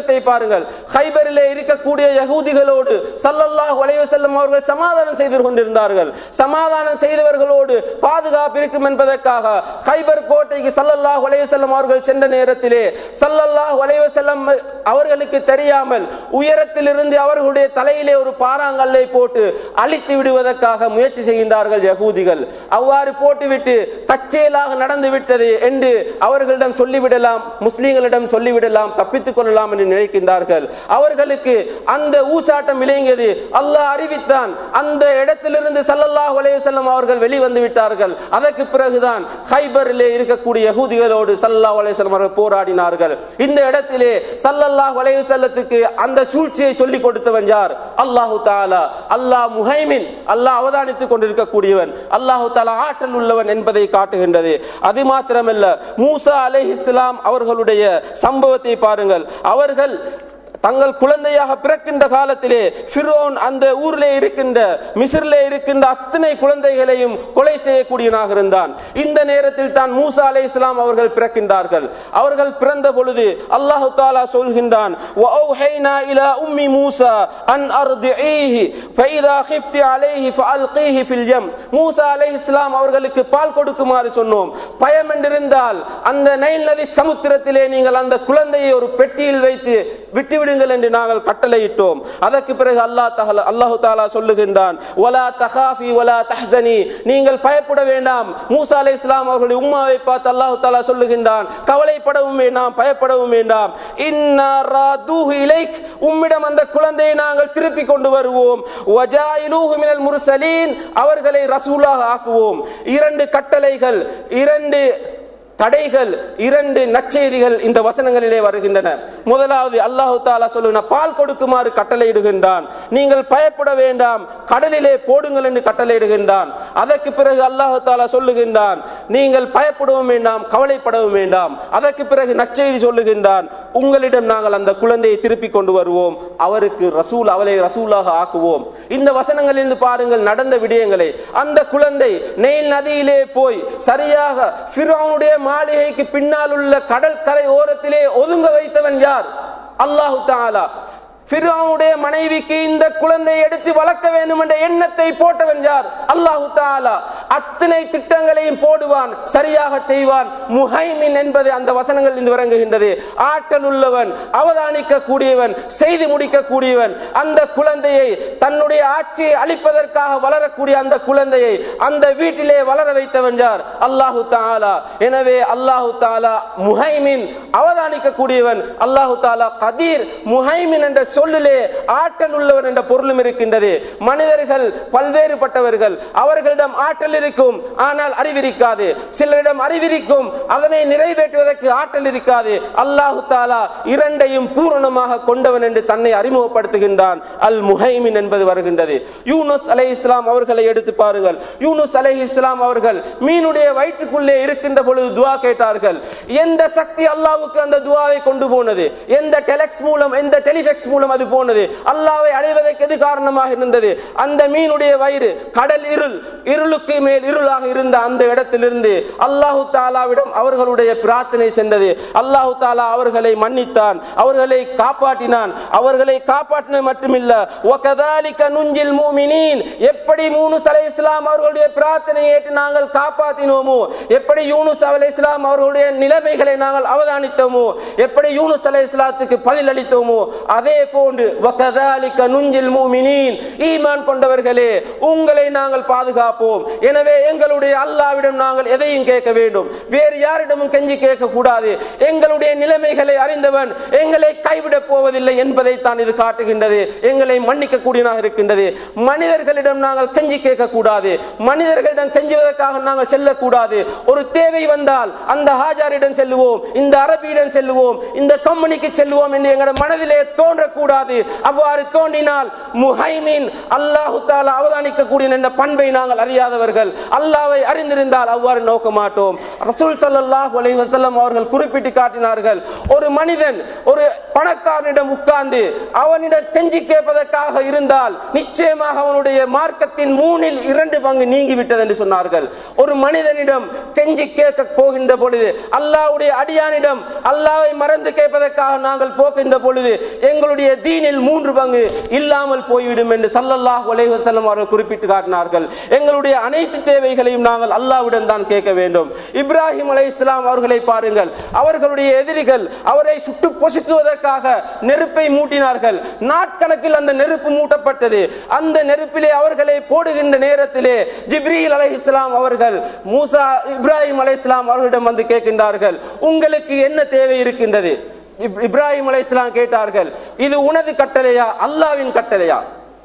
நீளத்தை பாருங்கள் ஹைபரிலே இருக்கக்கூடிய யகூதிகளோடு சல்லல்லாஹு அலைஹி வஸல்லம் அவர்கள் சமாதானம் செய்து கொண்டிருந்தார்கள் சமாதானம் செய்தவர்களோடு பாதுகாப்பு இருக்கும் என்பதற்காக ஹைபர் கோட்டைக்கு சல்லல்லாஹு அலைஹி வஸல்லம் அவர்கள் சென்ற நேரத்திலே சல்லல்லாஹு அலைஹி வஸல்லம் அவர்களுக்கு தெரியாமல் உயரத்திலிருந்து அவர்களுடைய தலையிலே ஒரு பாறாங்கல்லை போட்டு அழித்து விடுவதற்காக முயற்சி செய்கின்றார்கள் யகூதிகள் அவ்வாறு போட்டுவிட்டு தற்செயலாக நடந்து விட்டது என்று அவர்களிடம் சொல்லிவிடலாம் முஸ்லீம்களிடம் சொல்லிவிடலாம் தப்பித்துக் கொள்ளலாம் என்று நினைக்கின்றார்கள் அவர்களுக்கு அந்த ஊசாட்டம் விளங்கியது அல்லாஹ் அறிவித்தான் அந்த இடத்திலிருந்து சல்லல்லாஹு அலைஹி வஸல்லம் அவர்கள் வெளிவந்து விட்டார்கள் அதற்கு பிறகுதான் ஹைபரிலே இருக்கக்கூடிய யகூதிகளோடு சல்லல்லாஹு அலைஹி வஸல்லம் அவர்கள் போராடினார்கள் இந்த இடத்திலே சல்லல்லாஹு அலைஹி வஸல்லத்துக்கு அந்த சூழ்ச்சியை சொல்லிக் கொடுத்தவன் யார் அல்லாஹு தாலா அல்லாஹ் முஹைமின் அல்லாஹ் அவதானித்துக் கொண்டிருக்கக்கூடியவன் அல்லாஹு தாலா ஆற்றல் உள்ளவன் என்பதை காட்டுகின்றது அது மாத்திரமல்ல மூசா அலைஹிஸ்ஸலாம் அவர்களுடைய சம்பவத்தை பாருங்கள் அவர்கள் தங்கள் குழந்தையாக பிறக்கின்ற காலத்திலே ஃபிரோன் அந்த ஊரிலே இருக்கின்ற மிஸ்ரிலே இருக்கின்ற அத்தனை குழந்தைகளையும் கொலை செய்யக்கூடியவனாக இருந்தான் இந்த நேரத்தில் தான் மூசா அலை இஸ்லாம் அவர்கள் பிறக்கின்றார்கள் அவர்கள் பிறந்த பொழுது அல்லாஹு தாலா சொல்கின்றான் وَأَوْحَيْنَا إِلَى أُمِّ مُوسَى أَنْ أَرْضِعِيهِ فَإِذَا خِفْتِ عَلَيْهِ فَأَلْقِيهِ فِي الْيَمِّ மூசா அலைஹிஸ்ஸலாம் அவர்களுக்கு பால் கொடுக்குமாறு சொன்னோம் பயம் என்றிருந்தால் அந்த நைல் நதி சமுத்திரத்திலே நீங்கள் அந்த குழந்தையை ஒரு பெட்டியில் வைத்து விட்டு விடுங்கள் என்று நாங்கள் கட்டளையிட்டோம் அதற்கு பிறகு அல்லாஹ் தஹல அல்லாஹு தாலா சொல்லுகின்றான் வலா தஹாஃபி வலா தஹ்சனி நீங்கள் பயப்பட வேண்டாம் மூசா அலை இஸ்லாம் அவர்களுடைய உம்மாவை பார்த்து அல்லாஹு தாலா சொல்லுகின்றான் கவலைப்படவும் வேண்டாம் பயப்படவும் வேண்டாம் இன்னா ராதூஹு இலைக் உம்மிடம் அந்த குழந்தையை நாங்கள் திருப்பி கொண்டு வருவோம் வஜாயிலூஹு மினல் முர்சலீன் அவர்களை ரசூலாக ஆக்குவோம் இரண்டு கட்டளைகள் இரண்டு தடைகள் இரண்டு நற்செய்திகள் இந்த வசனங்களிலே வருகின்றன முதலாவது அல்லாஹு தாலா சொல்லுங்க பால் கொடுக்குமாறு கட்டளையிடுகின்றான் நீங்கள் பயப்பட வேண்டாம் கடலிலே போடுங்கள் என்று கட்டளையிடுகின்றான் அதற்கு பிறகு அல்லாஹு தாலா சொல்லுகின்றான் நீங்கள் பயப்படவும் வேண்டாம் கவலைப்படவும் வேண்டாம் அதற்கு பிறகு நற்செய்தி சொல்லுகின்றான் உங்களிடம் நாங்கள் அந்த குழந்தையை திருப்பி கொண்டு வருவோம் அவருக்கு ரசூல் அவளை ரசூலாக ஆக்குவோம் இந்த வசனங்களிலிருந்து பாருங்கள் நடந்த விடயங்களை அந்த குழந்தை நெயில் நதியிலே போய் சரியாக ஃபிரௌனுடைய மாளிகைக்கு பின்னால் உள்ள கடற்கரை ஓரத்திலே ஒதுங்க வைத்தவன் யார் அல்லாஹு தாலா ஃபிரௌனுடைய மனைவிக்கு இந்த குழந்தையை எடுத்து வளர்க்க வேண்டும் என்ற எண்ணத்தை போட்டவன் யார் அல்லாஹு தாலா அத்தனை திட்டங்களையும் போடுவான் சரியாக செய்வான் முஹைமின் என்பது அந்த வசனங்கள் இருந்து விளங்குகின்றது ஆற்றல் உள்ளவன் அவதானிக்க கூடியவன் செய்து முடிக்க கூடியவன் அந்த குழந்தையை தன்னுடைய ஆட்சியை அளிப்பதற்காக வளரக்கூடிய அந்த குழந்தையை அந்த வீட்டிலே வளர வைத்தவன் யார் அல்லாஹு தாலா எனவே அல்லாஹு தாலா முஹைமின் அவதானிக்க கூடியவன் அல்லாஹு தாலா கதீர் முஹைமின் என்ற சொல்லிலே ஆற்றல் உள்ளவர் என்ற பொருளும் இருக்கின்றது மனிதர்கள் பல்வேறுபட்டவர்கள் அவர்களிடம் ஆற்றல் இருக்கும் ஆனால் அறிவிருக்காது சிலரிடம் அறிவிருக்கும் அதனை நிறைவேற்றுவதற்கு ஆற்றல் இருக்காது அல்லாஹு தாலா இரண்டையும் பூரணமாக கொண்டவன் என்று தன்னை அறிமுகப்படுத்துகின்றான் அல் முஹைமின் என்பது வருகின்றது யூனுஸ் அலை இஸ்லாம் அவர்களை எடுத்து பாருங்கள் யூனுஸ் அலை இஸ்லாம் அவர்கள் மீனுடைய வயிற்றுக்குள்ளே இருக்கின்ற பொழுது துவா கேட்டார்கள் எந்த சக்தி அல்லாவுக்கு அந்த துவாவை கொண்டு போனது எந்த டெலெக்ஸ் மூலம் எந்த டெலிஃபெக்ஸ் மூலம் அது போனது அல்லாவை அடைவதற்கு எது காரணமாக இருந்தது அந்த மீனுடைய வயிறு கடல் இருள் இருளுக்கு மேல் இருளாக இருந்த அந்த இடத்திலிருந்து அல்லாஹு தாலாவிடம் அவர்களுடைய பிரார்த்தனை சென்றது அல்லாஹு தாலா அவர்களை மன்னித்தான் அவர்களை காப்பாற்றினான் அவர்களை காப்பாற்றினது மட்டுமில்ல وَكَذَلِكَ نُنْجِي الْمُؤْمِنِينَ எப்படி மூனுஸ் அலை இஸ்லாம் அவர்களுடைய பிரார்த்தனையை ஏற்று நாங்கள் காப்பாற்றினோமோ எப்படி யூனுஸ் அலை இஸ்லாம் அவர்களுடைய நிலைமைகளை நாங்கள் அவதானித்தோமோ எப்படி யூனுஸ் அலை இஸ்லாத்துக்கு பதில் அளித்தோமோ அதே போன்று وَكَذَلِكَ نُنْجِي الْمُؤْمِنِينَ ஈமான் கொண்டவர்களே உங்களை நாங்கள் பாதுகாப்போம் எனவே எங்களுடைய அல்லாவிடம் நாங்கள் எதையும் கேட்க வேண்டும் வேறு யாரிடமும் கெஞ்சி கேட்க கூடாது எங்களுடைய நிலைமைகளை அறிந்தவன் எங்களை கைவிடப் போவதில்லை என்பதை தான் இது காட்டுகின்றது எங்களை மன்னிக்க கூடியனாக இருக்கின்றது மனிதர்களிடம் நாங்கள் கெஞ்சி கேட்க கூடாது மனிதர்களிடம் கெஞ்சுவதற்காக நாங்கள் செல்லக்கூடாது ஒரு தேவை வந்தால் அந்த ஹாஜாரிடம் செல்லுவோம் இந்த அரபியிடம் செல்லுவோம் இந்த கம்பெனிக்கு செல்லுவோம் என்று எங்கள் மனதிலே தோன்றக்கூடிய தோண்டக்கூடாது அவ்வாறு தோண்டினால் முஹைமின் அல்லாஹு தாலா அவதானிக்கக்கூடிய என்ற பண்பை நாங்கள் அறியாதவர்கள் அல்லாவை அறிந்திருந்தால் அவ்வாறு நோக்க மாட்டோம் ரசூல் ஸல்லல்லாஹு அலைஹி வஸல்லம் அவர்கள் குறிப்பிட்டு காட்டினார்கள் ஒரு மனிதன் ஒரு பணக்காரனிடம் உட்கார்ந்து அவனிடம் கெஞ்சி கேட்பதற்காக இருந்தால் நிச்சயமாக அவனுடைய மார்க்கத்தின் மூணில் இரண்டு பங்கு நீங்கிவிட்டது என்று சொன்னார்கள் ஒரு மனிதனிடம் கெஞ்சி கேட்க போகின்ற பொழுது அல்லாஹ்வுடைய அடியானிடம் அல்லாஹ்வை மறந்து கேட்பதற்காக நாங்கள் போகின்ற பொழுது எங்களுடைய தீனில் மூன்று பங்கு இல்லாமல் போய்விடும் என்று சல்லல்லாஹு அலைஹி வஸல்லம் அவர்கள் குறிப்பிட்டு காட்டினார்கள் எங்களுடைய அனைத்து தேவைகளையும் நாங்கள் அல்லாஹ்விடம் தான் கேட்க வேண்டும் இப்ராஹிம் அலை இஸ்லாம் அவர்களை பாருங்கள் அவர்களுடைய எதிரிகள் அவரை சுட்டு பொசுக்குவதற்காக நெருப்பை மூட்டினார்கள் நாட்கணக்கில் அந்த நெருப்பு மூட்டப்பட்டது அந்த நெருப்பிலே அவர்களை போடுகின்ற நேரத்திலே ஜிப்ரீல் அலை இஸ்லாம் அவர்கள் மூசா இப்ராஹிம் அலை இஸ்லாம் அவர்களிடம் வந்து கேட்கின்றார்கள் உங்களுக்கு என்ன தேவை இருக்கின்றது இப்- இப்ராஹிம் அலை இஸ்லாம் கேட்டார்கள் இது உனது கட்டளையா அல்லாவின் கட்டளையா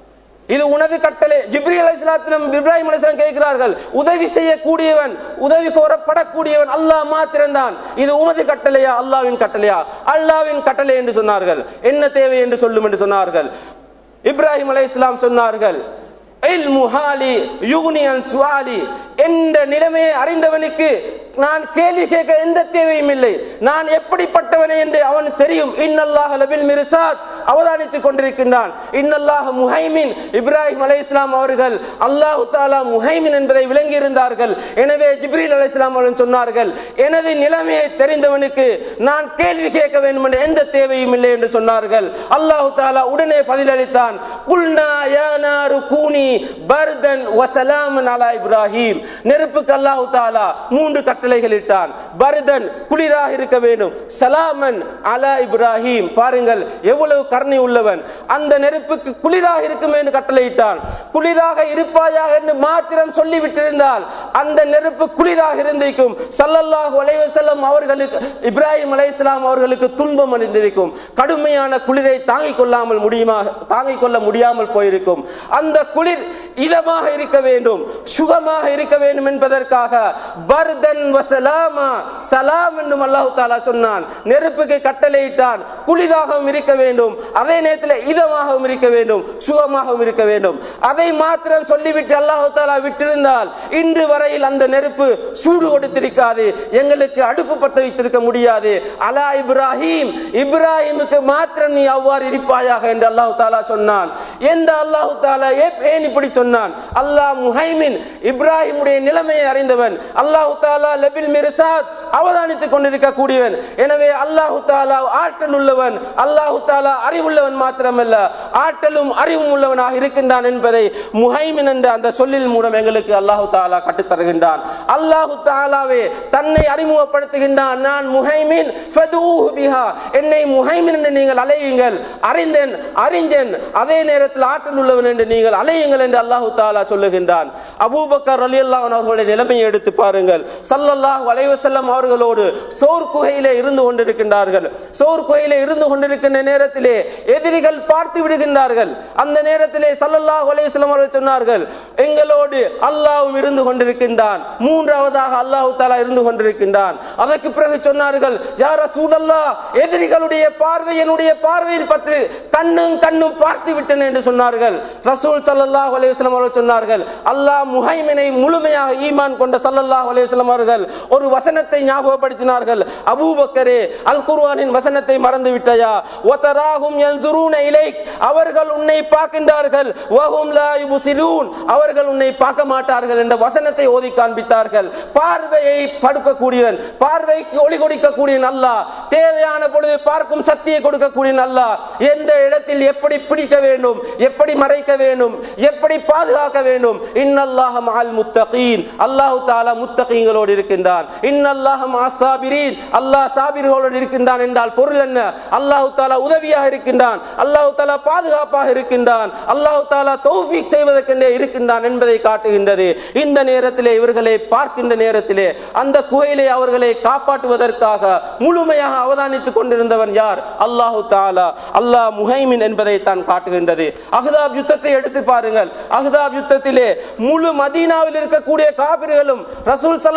இது உனது கட்டளை ஜிப்ரி அலைஹிஸ்ஸலாத்திடம் இப்ராஹிம் அலைஹிஸ்ஸலாம் கேட்கிறார்கள் உதவி செய்யக்கூடியவன் உதவி கோரப்படக்கூடியவன் அல்லாஹ் மாத்திரம்தான் இது உனது கட்டளையா அல்லாஹ்வின் கட்டளையா அல்லாஹ்வின் கட்டளை என்று சொன்னார்கள் என்ன தேவை என்று சொல்லும் என்று சொன்னார்கள் இப்ராஹிம் அலைஹிஸ்ஸலாம் சொன்னார்கள் இல்மு ஹாலி யுக்னியன் சுவாலி என்ற நிலைமையை அறிந்தவனுக்கு நான் கேள்வி கேட்க எந்த தேவையும் இல்லை நான் எப்படிப்பட்டவனே என்று அவனுக்கு தெரியும் இன்னல்லாஹ் லபில் மிர்சாத் அவதானித்துக் கொண்டிருக்கின்றான் இன்னல்லாஹ் முஹைமின் இப்ராஹிம் அலைஹிஸ்ஸலாம் அவர்கள் அல்லாஹு தாலா முஹைமின் என்பதை விளங்கி இருந்தார்கள் எனவே ஜிப்ரீல் அலைஹிஸ்ஸலாம் அவர்கள் சொன்னார்கள் எனது நிலைமையை தெரிந்தவனுக்கு நான் கேள்வி கேட்க வேண்டும் என்ற எந்த தேவையும் இல்லை என்று சொன்னார்கள் அல்லாஹு தாலா உடனே பதிலளித்தான் குல்னா யா நாரு கூனி பர்தன் வசலாமன் அலா இப்ராஹிம் நெருப்புக்கு அல்லாஹு தாலா மூன்று கட்டளைகள் இட்டான் பர்தன் குளிராக இருக்க வேண்டும் சலாமன் அலா இப்ராஹிம் பாருங்கள் எவ்வளவு கருணை உள்ளவன் அந்த நெருப்புக்கு குளிராக இருக்கும் என்று கட்டளையிட்டான் குளிராக இருப்பாயாக என்று மாத்திரம் சொல்லிவிட்டிருந்தால் அந்த நெருப்பு குளிராக இருந்திருக்கும் சல்லல்லாஹு அலைஹி வஸல்லம் அவர்களுக்கு இப்ராஹிம் அலைஹிஸ்ஸலாம் அவர்களுக்கு துன்பம் அடைந்திருக்கும் கடுமையான குளிரை தாங்கிக் கொள்ளாமல் முடியுமா தாங்கிக் கொள்ள முடியாமல் போயிருக்கும் அந்த குளிர் இதமாக இருக்க வேண்டும் சுகமாக இருக்க வேண்டும் என்பதற்காக பர்தன் வசலாமா சலாம் என்றும் அல்லாஹு தாலா சொன்னான் நெருப்புக்கு கட்டளையிட்டான் குளிராகவும் இருக்க வேண்டும் அதே நேரத்தில் இதமாகவும் இருக்க வேண்டும் சுகமாகவும் இருக்க வேண்டும் அதை மாத்திரம் சொல்லிவிட்டு அல்லாஹு தாலா விட்டிருந்தால் இன்று வரையில் அந்த நெருப்பு சூடு கொடுத்திருக்காது எங்களுக்கு அடுப்பு பத்த வைத்திருக்க முடியாது அலா இப்ராஹிம் இப்ராஹிமுக்கு மாத்திரம் நீ அவ்வாறு இருப்பாயாக என்று அல்லாஹு தாலா சொன்னான் எந்த அல்லாஹு தாலா ஏ- ஏன் இப்படி சொன்னான் அல்லாஹ் முஹைமின் இப்ராஹிமுடைய நிலைமையை அறிந்தவன் அல்லாஹு தாலா லபில் மிர்சாத் அவதானித்துக் கொண்டிருக்க கூடியவன் எனவே அல்லாஹு தாலா ஆற்றல் உள்ளவன் அல்லாஹு தாலா அறிவுள்ளவன் மாத்திரமல்ல ஆற்றலும் அறிவும் உள்ளவனாக இருக்கின்றான் என்பதை முஹைமின் என்ற அந்த சொல்லில் மூலம் எங்களுக்கு அல்லாஹு தாலா கற்றுத்தருகின்றான் அல்லாஹு தாலாவே தன்னை அறிமுகப்படுத்துகின்றான் நான் முஹைமின் ஃபதூஹு பிஹா என்னை முஹைமின் என்று நீங்கள் அலையுங்கள் அறிந்தேன் அறிஞ்சேன் அதே நேரத்தில் ஆற்றல் உள்ளவன் என்று நீங்கள் அலையுங்கள் என்று அல்லாஹு தாலா சொல்லுகின்றான் அபூபக்கர் ரலியல்லாஹு அன்ஹு அவர்களுடைய நிலைமையை எடுத்து பாருங்கள் ஸல்லல்லாஹு அலைஹி வஸல்லம் அவர்களோடு சோர் குகையிலே இருந்து கொண்டிருக்கின்றார்கள் சோர் குகையிலே இருந்து கொண்டிருக்கின்ற நேரத்திலே எதிரிகள் பார்த்து விடுகின்றார்கள் அந்த நேரத்திலே ஸல்லல்லாஹு அலைஹி வஸல்லம் அவர்கள் சொன்னார்கள் எங்களோடு அல்லாஹ்வும் இருந்து கொண்டிருக்கின்றான் மூன்றாவதாக அல்லாஹ் தாலா இருந்து கொண்டிருக்கின்றான் அதற்கு பிறகு சொன்னார்கள் யா ரசூலல்லாஹ் எதிரிகளுடைய பார்வை என்னுடைய பார்வையில் பற்றி கண்ணும் கண்ணும் பார்த்து விட்டன என்று சொன்னார்கள் ரசூல் ஸல்லல்லாஹு அலைஹி வஸல்லம் அவர்கள் சொன்னார்கள் அல்லாஹ் முஹைமினை முழுமையாக ஈமான் கொண்ட ஸல்லல்லாஹு அலைஹி வஸல்லம் அவர்கள் ஒரு வசனத்தை ஞாபகப்படுத்தினார்கள் அபூபக்கரே அல் குர்ஆனின் வசனத்தை மறந்து விட்டாயா வதராஹும் யன்சுரூன இலைக் அவர்கள் உன்னை பார்க்கின்றார்கள் வஹும் லா யுப்சிரூன் அவர்கள் உன்னை பார்க்க மாட்டார்கள் என்ற வசனத்தை ஓதி காண்பித்தார்கள் பார்வையை படுக்கக்கூடியவன் பார்வைக்கு ஒளி கொடுக்கக்கூடிய அல்லாஹ் தேவையான பொழுது பார்க்கும் சக்தியை கொடுக்கக்கூடிய அல்லாஹ் எந்த இடத்தில் எப்படி பிடிக்க வேண்டும் எப்படி மறைக்க வேண்டும் எப்படி பாதுகாக்க வேண்டும் இன்னல்லாஹ மஅல் முத்தகீன் அல்லாஹ் தஆலா முத்தகீங்களோடு இருக்கின்றான் இன்னல்லாஹ மஅஸ் சாபிரீன் அல்லாஹ் சாபிர்களோடு இருக்கின்றான் என்றால் பொருள் என்ன அல்லாஹ் தஆலா உதவியாக இருக்கின்றான் அல்லாஹ் தஆலா பாதுகாப்பாக இருக்கின்றான் அல்லாஹ் தஆலா தௌஃபீக் செய்வதற்கென்றே இருக்கின்றான் என்பதை காட்டுகின்றது இந்த நேரத்திலே இவர்களை பார்க்கின்ற நேரத்திலே அந்த குகையிலே அவர்களை காப்பாற்றுவதற்காக முழுமையாக அவதானித்துக் கொண்டிருந்தவன் யார் அல்லாஹு தாலா அல்லாஹ் முஹைமின் என்பதை தான் காட்டுகின்றது அஹ்தாப் யுத்தத்தை எடுத்து பாருங்கள் அஹ்தாப் யுத்தத்திலே முழு மதீனாவில் இருக்கக்கூடிய காபிர்களும் ரசூல் ஸல்லல்லாஹு அலைஹி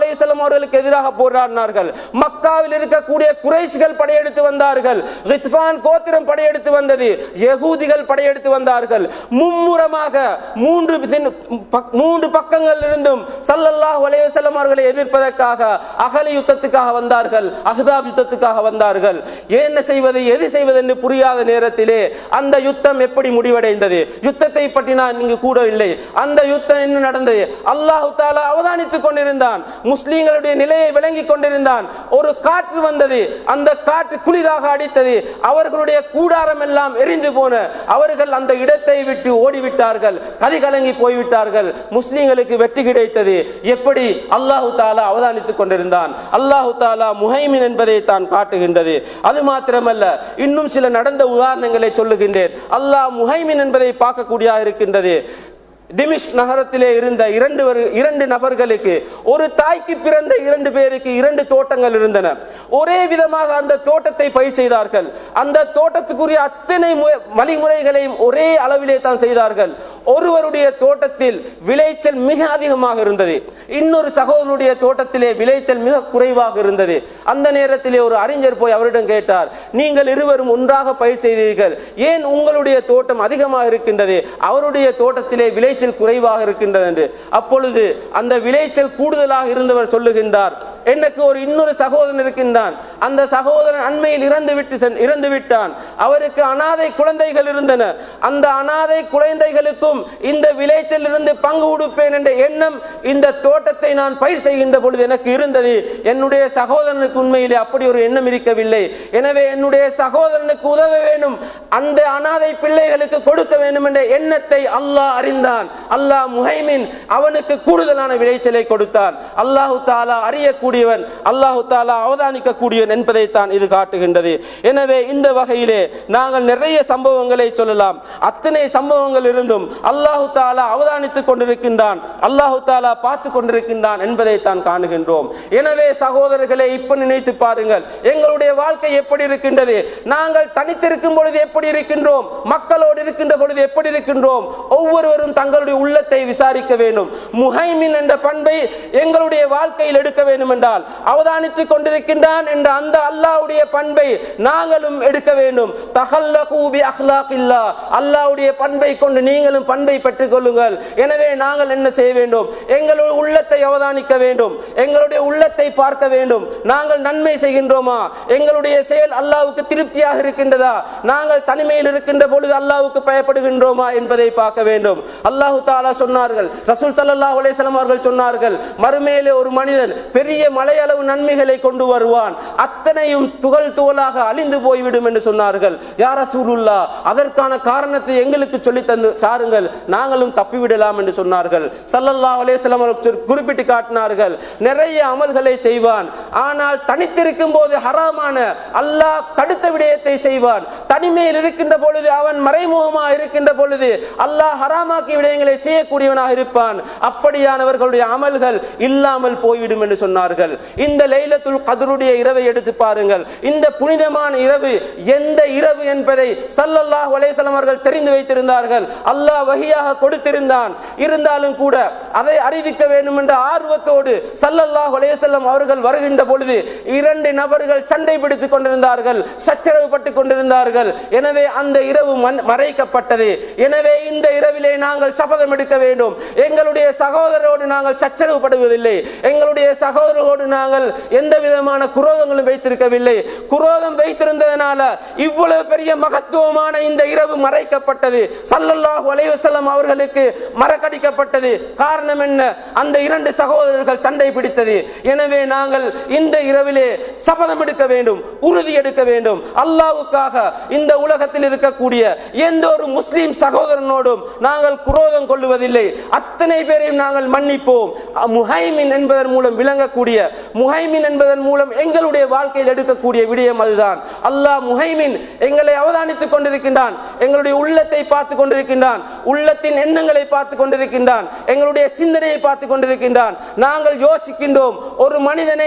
அலைஹிஸ்ஸலாம் அவர்களுக்கு எதிராக போராடினார்கள் மக்காவில் இருக்கக்கூடிய குறைஷ்கள் படையெடுத்து வந்தார்கள் ரித்வான் கோத்திரம் படையெடுத்து வந்தது யகூதிகள் படையெடுத்து வந்தார்கள் மும்முரமாக மூன்று தின்- பக்- மூன்று பக்கங்கள் இருந்தும் சல்லல்லாஹு அலைஹி வஸல்லம் அவர்களை எதிர்ப்பதற்காக அகல யுத்தத்துக்காக வந்தார்கள் அஹ்தாப் யுத்தத்துக்காக வந்தார்கள் என்ன செய்வது எது செய்வது என்று புரியாத நேரத்திலே அந்த யுத்தம் எப்படி முடிவடைந்தது யுத்தத்தை பற்றி நான் இங்கு கூறவில்லை அந்த யுத்தம் என்ன நடந்தது அல்லாஹு தாலா அவதானித்துக் கொண்டிருந்தான் முஸ்லீம்களுடைய நிலையை விளங்கிக் கொண்டிருந்தான் ஒரு காற்று வந்தது அந்த காற்று குளிராக அடித்தது அவர்களுடைய கூடாரம் எல்லாம் எரிந்து போன அவர்கள் அந்த இடத்தை விட்டு ஓடிவிட்டார்கள் கதி கலங்கி போய்விட்டார்கள் முஸ்லீம்களுக்கு வெற்றி கிடைத்தது எப்படி அல்லாஹு தாலா அவதானித்துக் கொண்டிருந்தான் அல்லாஹு தாலா முஹைமின் என்பதை தான் காட்டுகின்றது அது மாத்திரமல்ல இன்னும் சில நடந்த உதாரணங்களை சொல்லுகின்றேன் அல்லாஹ் முஹைமின் என்பதை பார்க்கக்கூடியதாக இருக்கின்றது திமிஷ் நகரத்திலே இருந்த இரண்டு வரு- இரண்டு நபர்களுக்கு ஒரு தாய்க்கு பிறந்த இரண்டு பேருக்கு இரண்டு தோட்டங்கள் இருந்தன ஒரே விதமாக அந்த தோட்டத்தை பயிர் செய்தார்கள் அந்த தோட்டத்துக்குரிய அத்தனை மு- வழிமுறைகளையும் ஒரே அளவிலே தான் செய்தார்கள் ஒருவருடைய தோட்டத்தில் விளைச்சல் மிக அதிகமாக இருந்தது இன்னொரு சகோதரனுடைய தோட்டத்திலே விளைச்சல் மிக குறைவாக இருந்தது அந்த நேரத்திலே ஒரு அறிஞர் போய் அவரிடம் கேட்டார் நீங்கள் இருவரும் ஒன்றாக பயிர் செய்தீர்கள் ஏன் உங்களுடைய தோட்டம் அதிகமாக இருக்கின்றது அவருடைய தோட்டத்திலே விளைச்சல் குறைவாக இருக்கின்றது என்று அப்பொழுது அந்த விளைச்சல் கூடுதலாக இருந்தவர் சொல்லுகின்றார் எனக்கு ஒரு இன்னொரு சகோதரன் இருக்கின்றான் அந்த சகோதரன் அண்மையில் இறந்து விட்டு சென்- இறந்து விட்டான் அவருக்கு அனாதை குழந்தைகள் இருந்தன அந்த அனாதை குழந்தைகளுக்கும் இந்த விளைச்சல் இருந்து பங்கு கொடுப்பேன் என்ற எண்ணம் இந்த தோட்டத்தை நான் பயிர் செய்கின்ற பொழுது எனக்கு இருந்தது என்னுடைய சகோதரனுக்கு உண்மையிலே அப்படி ஒரு எண்ணம் இருக்கவில்லை எனவே என்னுடைய சகோதரனுக்கு உதவ வேண்டும் அந்த அனாதை பிள்ளைகளுக்கு கொடுக்க வேண்டும் என்ற எண்ணத்தை அல்லாஹ் அறிந்தான் அல்லாஹ் முஹைமின் அவனுக்கு கூடுதலான விளைச்சலை கொடுத்தான் அல்லாஹு தாலா அறியக்கூடியவன் அல்லாஹு தாலா அவதானிக்க கூடியவன் என்பதைத்தான் இது காட்டுகின்றது எனவே இந்த வகையிலே நாங்கள் நிறைய சம்பவங்களை சொல்லலாம் அத்தனை சம்பவங்கள் இருந்தும் அல்லாஹு தாலா அவதானித்துக் கொண்டிருக்கின்றான் அல்லாஹு தாலா பார்த்து கொண்டிருக்கின்றான் என்பதைத்தான் காணுகின்றோம் எனவே சகோதரர்களை இப்ப நினைத்து பாருங்கள் எங்களுடைய வாழ்க்கை எப்படி இருக்கின்றது நாங்கள் தனித்திருக்கும் பொழுது எப்படி இருக்கின்றோம் மக்களோடு இருக்கின்ற பொழுது எப்படி இருக்கின்றோம் ஒவ்வொருவரும் தங்களுடைய உள்ளத்தை விசாரிக்க வேண்டும் முஹைமின் என்ற பண்பை எங்களுடைய வாழ்க்கையில் எடுக்க வேண்டும் என்றால் அவதானித்துக் கொண்டிருக்கின்றான் என்ற அந்த அல்லாஹ்வுடைய பண்பை நாங்களும் எடுக்க வேண்டும் தஹல்லகு பி அஹ்லாகில்லா அல்லாஹ்வுடைய பண்பை கொண்டு நீங்களும் பண்பை பெற்றுக் கொள்ளுங்கள் எனவே நாங்கள் என்ன செய்ய வேண்டும் எங்களுடைய உள்ளத்தை அவதானிக்க வேண்டும் எங்களுடைய உள்ளத்தை பார்க்க வேண்டும் நாங்கள் நன்மை செய்கின்றோமா எங்களுடைய செயல் அல்லாஹ்வுக்கு திருப்தியாக இருக்கின்றதா நாங்கள் தனிமையில் இருக்கின்ற பொழுது அல்லாஹ்வுக்கு பயப்படுகின்றோமா என்பதை பார்க்க வேண்டும் அல்லாஹு தாலா சொன்னார்கள் ரசூல் ஸல்லல்லாஹு அலைஹி வஸல்லம் அவர்கள் சொன்னார்கள் மறுமையிலே ஒரு மனிதன் பெரிய மலையளவு நன்மைகளை கொண்டு வருவான் அத்தனையும் துகள் துகளாக அழிந்து போய்விடும் என்று சொன்னார்கள் யார் ரசூலுல்லா அதற்கான காரணத்தை எங்களுக்கு சொல்லி தந்து சாருங்கள் நாங்களும் தப்பிவிடலாம் என்று சொன்னார்கள் ஸல்லல்லாஹு அலைஹி வஸல்லம் அவர்கள் சொல்- குறிப்பிட்டு காட்டினார்கள் நிறைய அமல்களை செய்வான் ஆனால் தனித்திருக்கும் போது ஹராமான அல்லாஹ் தடுத்த விடயத்தை செய்வான் தனிமையில் இருக்கின்ற பொழுது அவன் மறைமுகமாக இருக்கின்ற பொழுது அல்லாஹ் ஹராமாக்கிய விடயங்களை செய்யக்கூடியவனாக இருப்பான் அப்படியானவர்களுடைய அமல்கள் இல்லாமல் போய்விடும் என்று சொன்னார்கள் இந்த லைலத்துல் கதருடைய இரவை எடுத்து பாருங்கள் இந்த புனிதமான இரவு எந்த இரவு என்பதை சல்லல்லாஹு அலைஹி வஸல்லம் அவர்கள் தெரிந்து வைத்திருந்தார்கள் அல்லாஹ் வஹியாக கொடுத்திருந்தான் இருந்தாலும் கூட அதை அறிவிக்க வேண்டும் என்ற ஆர்வத்தோடு சல்லல்லாஹு அலைஹி வஸல்லம் அவர்கள் வருகின்ற பொழுது இரண்டு நபர்கள் சண்டை பிடித்துக் கொண்டிருந்தார்கள் சச்சரவு பட்டுக் கொண்டிருந்தார்கள் எனவே அந்த இரவு மன்- மறைக்கப்பட்டது எனவே இந்த இரவிலே நாங்கள் சபதம் எடுக்க வேண்டும் எங்களுடைய சகோதரரோடு நாங்கள் சச்சரவு படுவதில்லை எங்களுடைய சகோதரரோடு நாங்கள் எந்த விதமான குரோதங்களும் வைத்திருக்கவில்லை குரோதம் வைத்திருந்ததனால இவ்வளவு பெரிய மகத்துவமான இந்த இரவு மறைக்கப்பட்டது சல்லல்லாஹு அலைஹி வஸல்லம் அவர்களுக்கு மறக்கடிக்கப்பட்டது காரணம் என்ன அந்த இரண்டு சகோதரர்கள் சண்டை பிடித்தது எனவே நாங்கள் இந்த இரவிலே சபதம் எடுக்க வேண்டும் உறுதி எடுக்க வேண்டும் அல்லாஹ்வுக்காக இந்த உலகத்தில் இருக்கக்கூடிய எந்த ஒரு முஸ்லிம் சகோதரனோடும் நாங்கள் குரோதம் கொள்ளுவதில்லை அத்தனை பேரையும் நாங்கள் மன்னிப்போம் அ- முஹைமின் என்பதன் மூலம் விளங்கக்கூடிய முஹைமின் என்பதன் மூலம் எங்களுடைய வாழ்க்கையில் எடுக்கக்கூடிய விடயம் அதுதான் அல்லாஹ் முஹைமின் எங்களை அவதானித்துக் கொண்டிருக்கின்றான் எங்களுடைய உள்ளத்தை பார்த்து கொண்டிருக்கின்றான் உள்ளத்தின் எண்ணங்களை பார்த்து கொண்டிருக்கின்றான் எங்களுடைய சிந்தனையை பார்த்து கொண்டிருக்கின்றான் நாங்கள் யோசிக்கின்றோம் ஒரு மனிதனை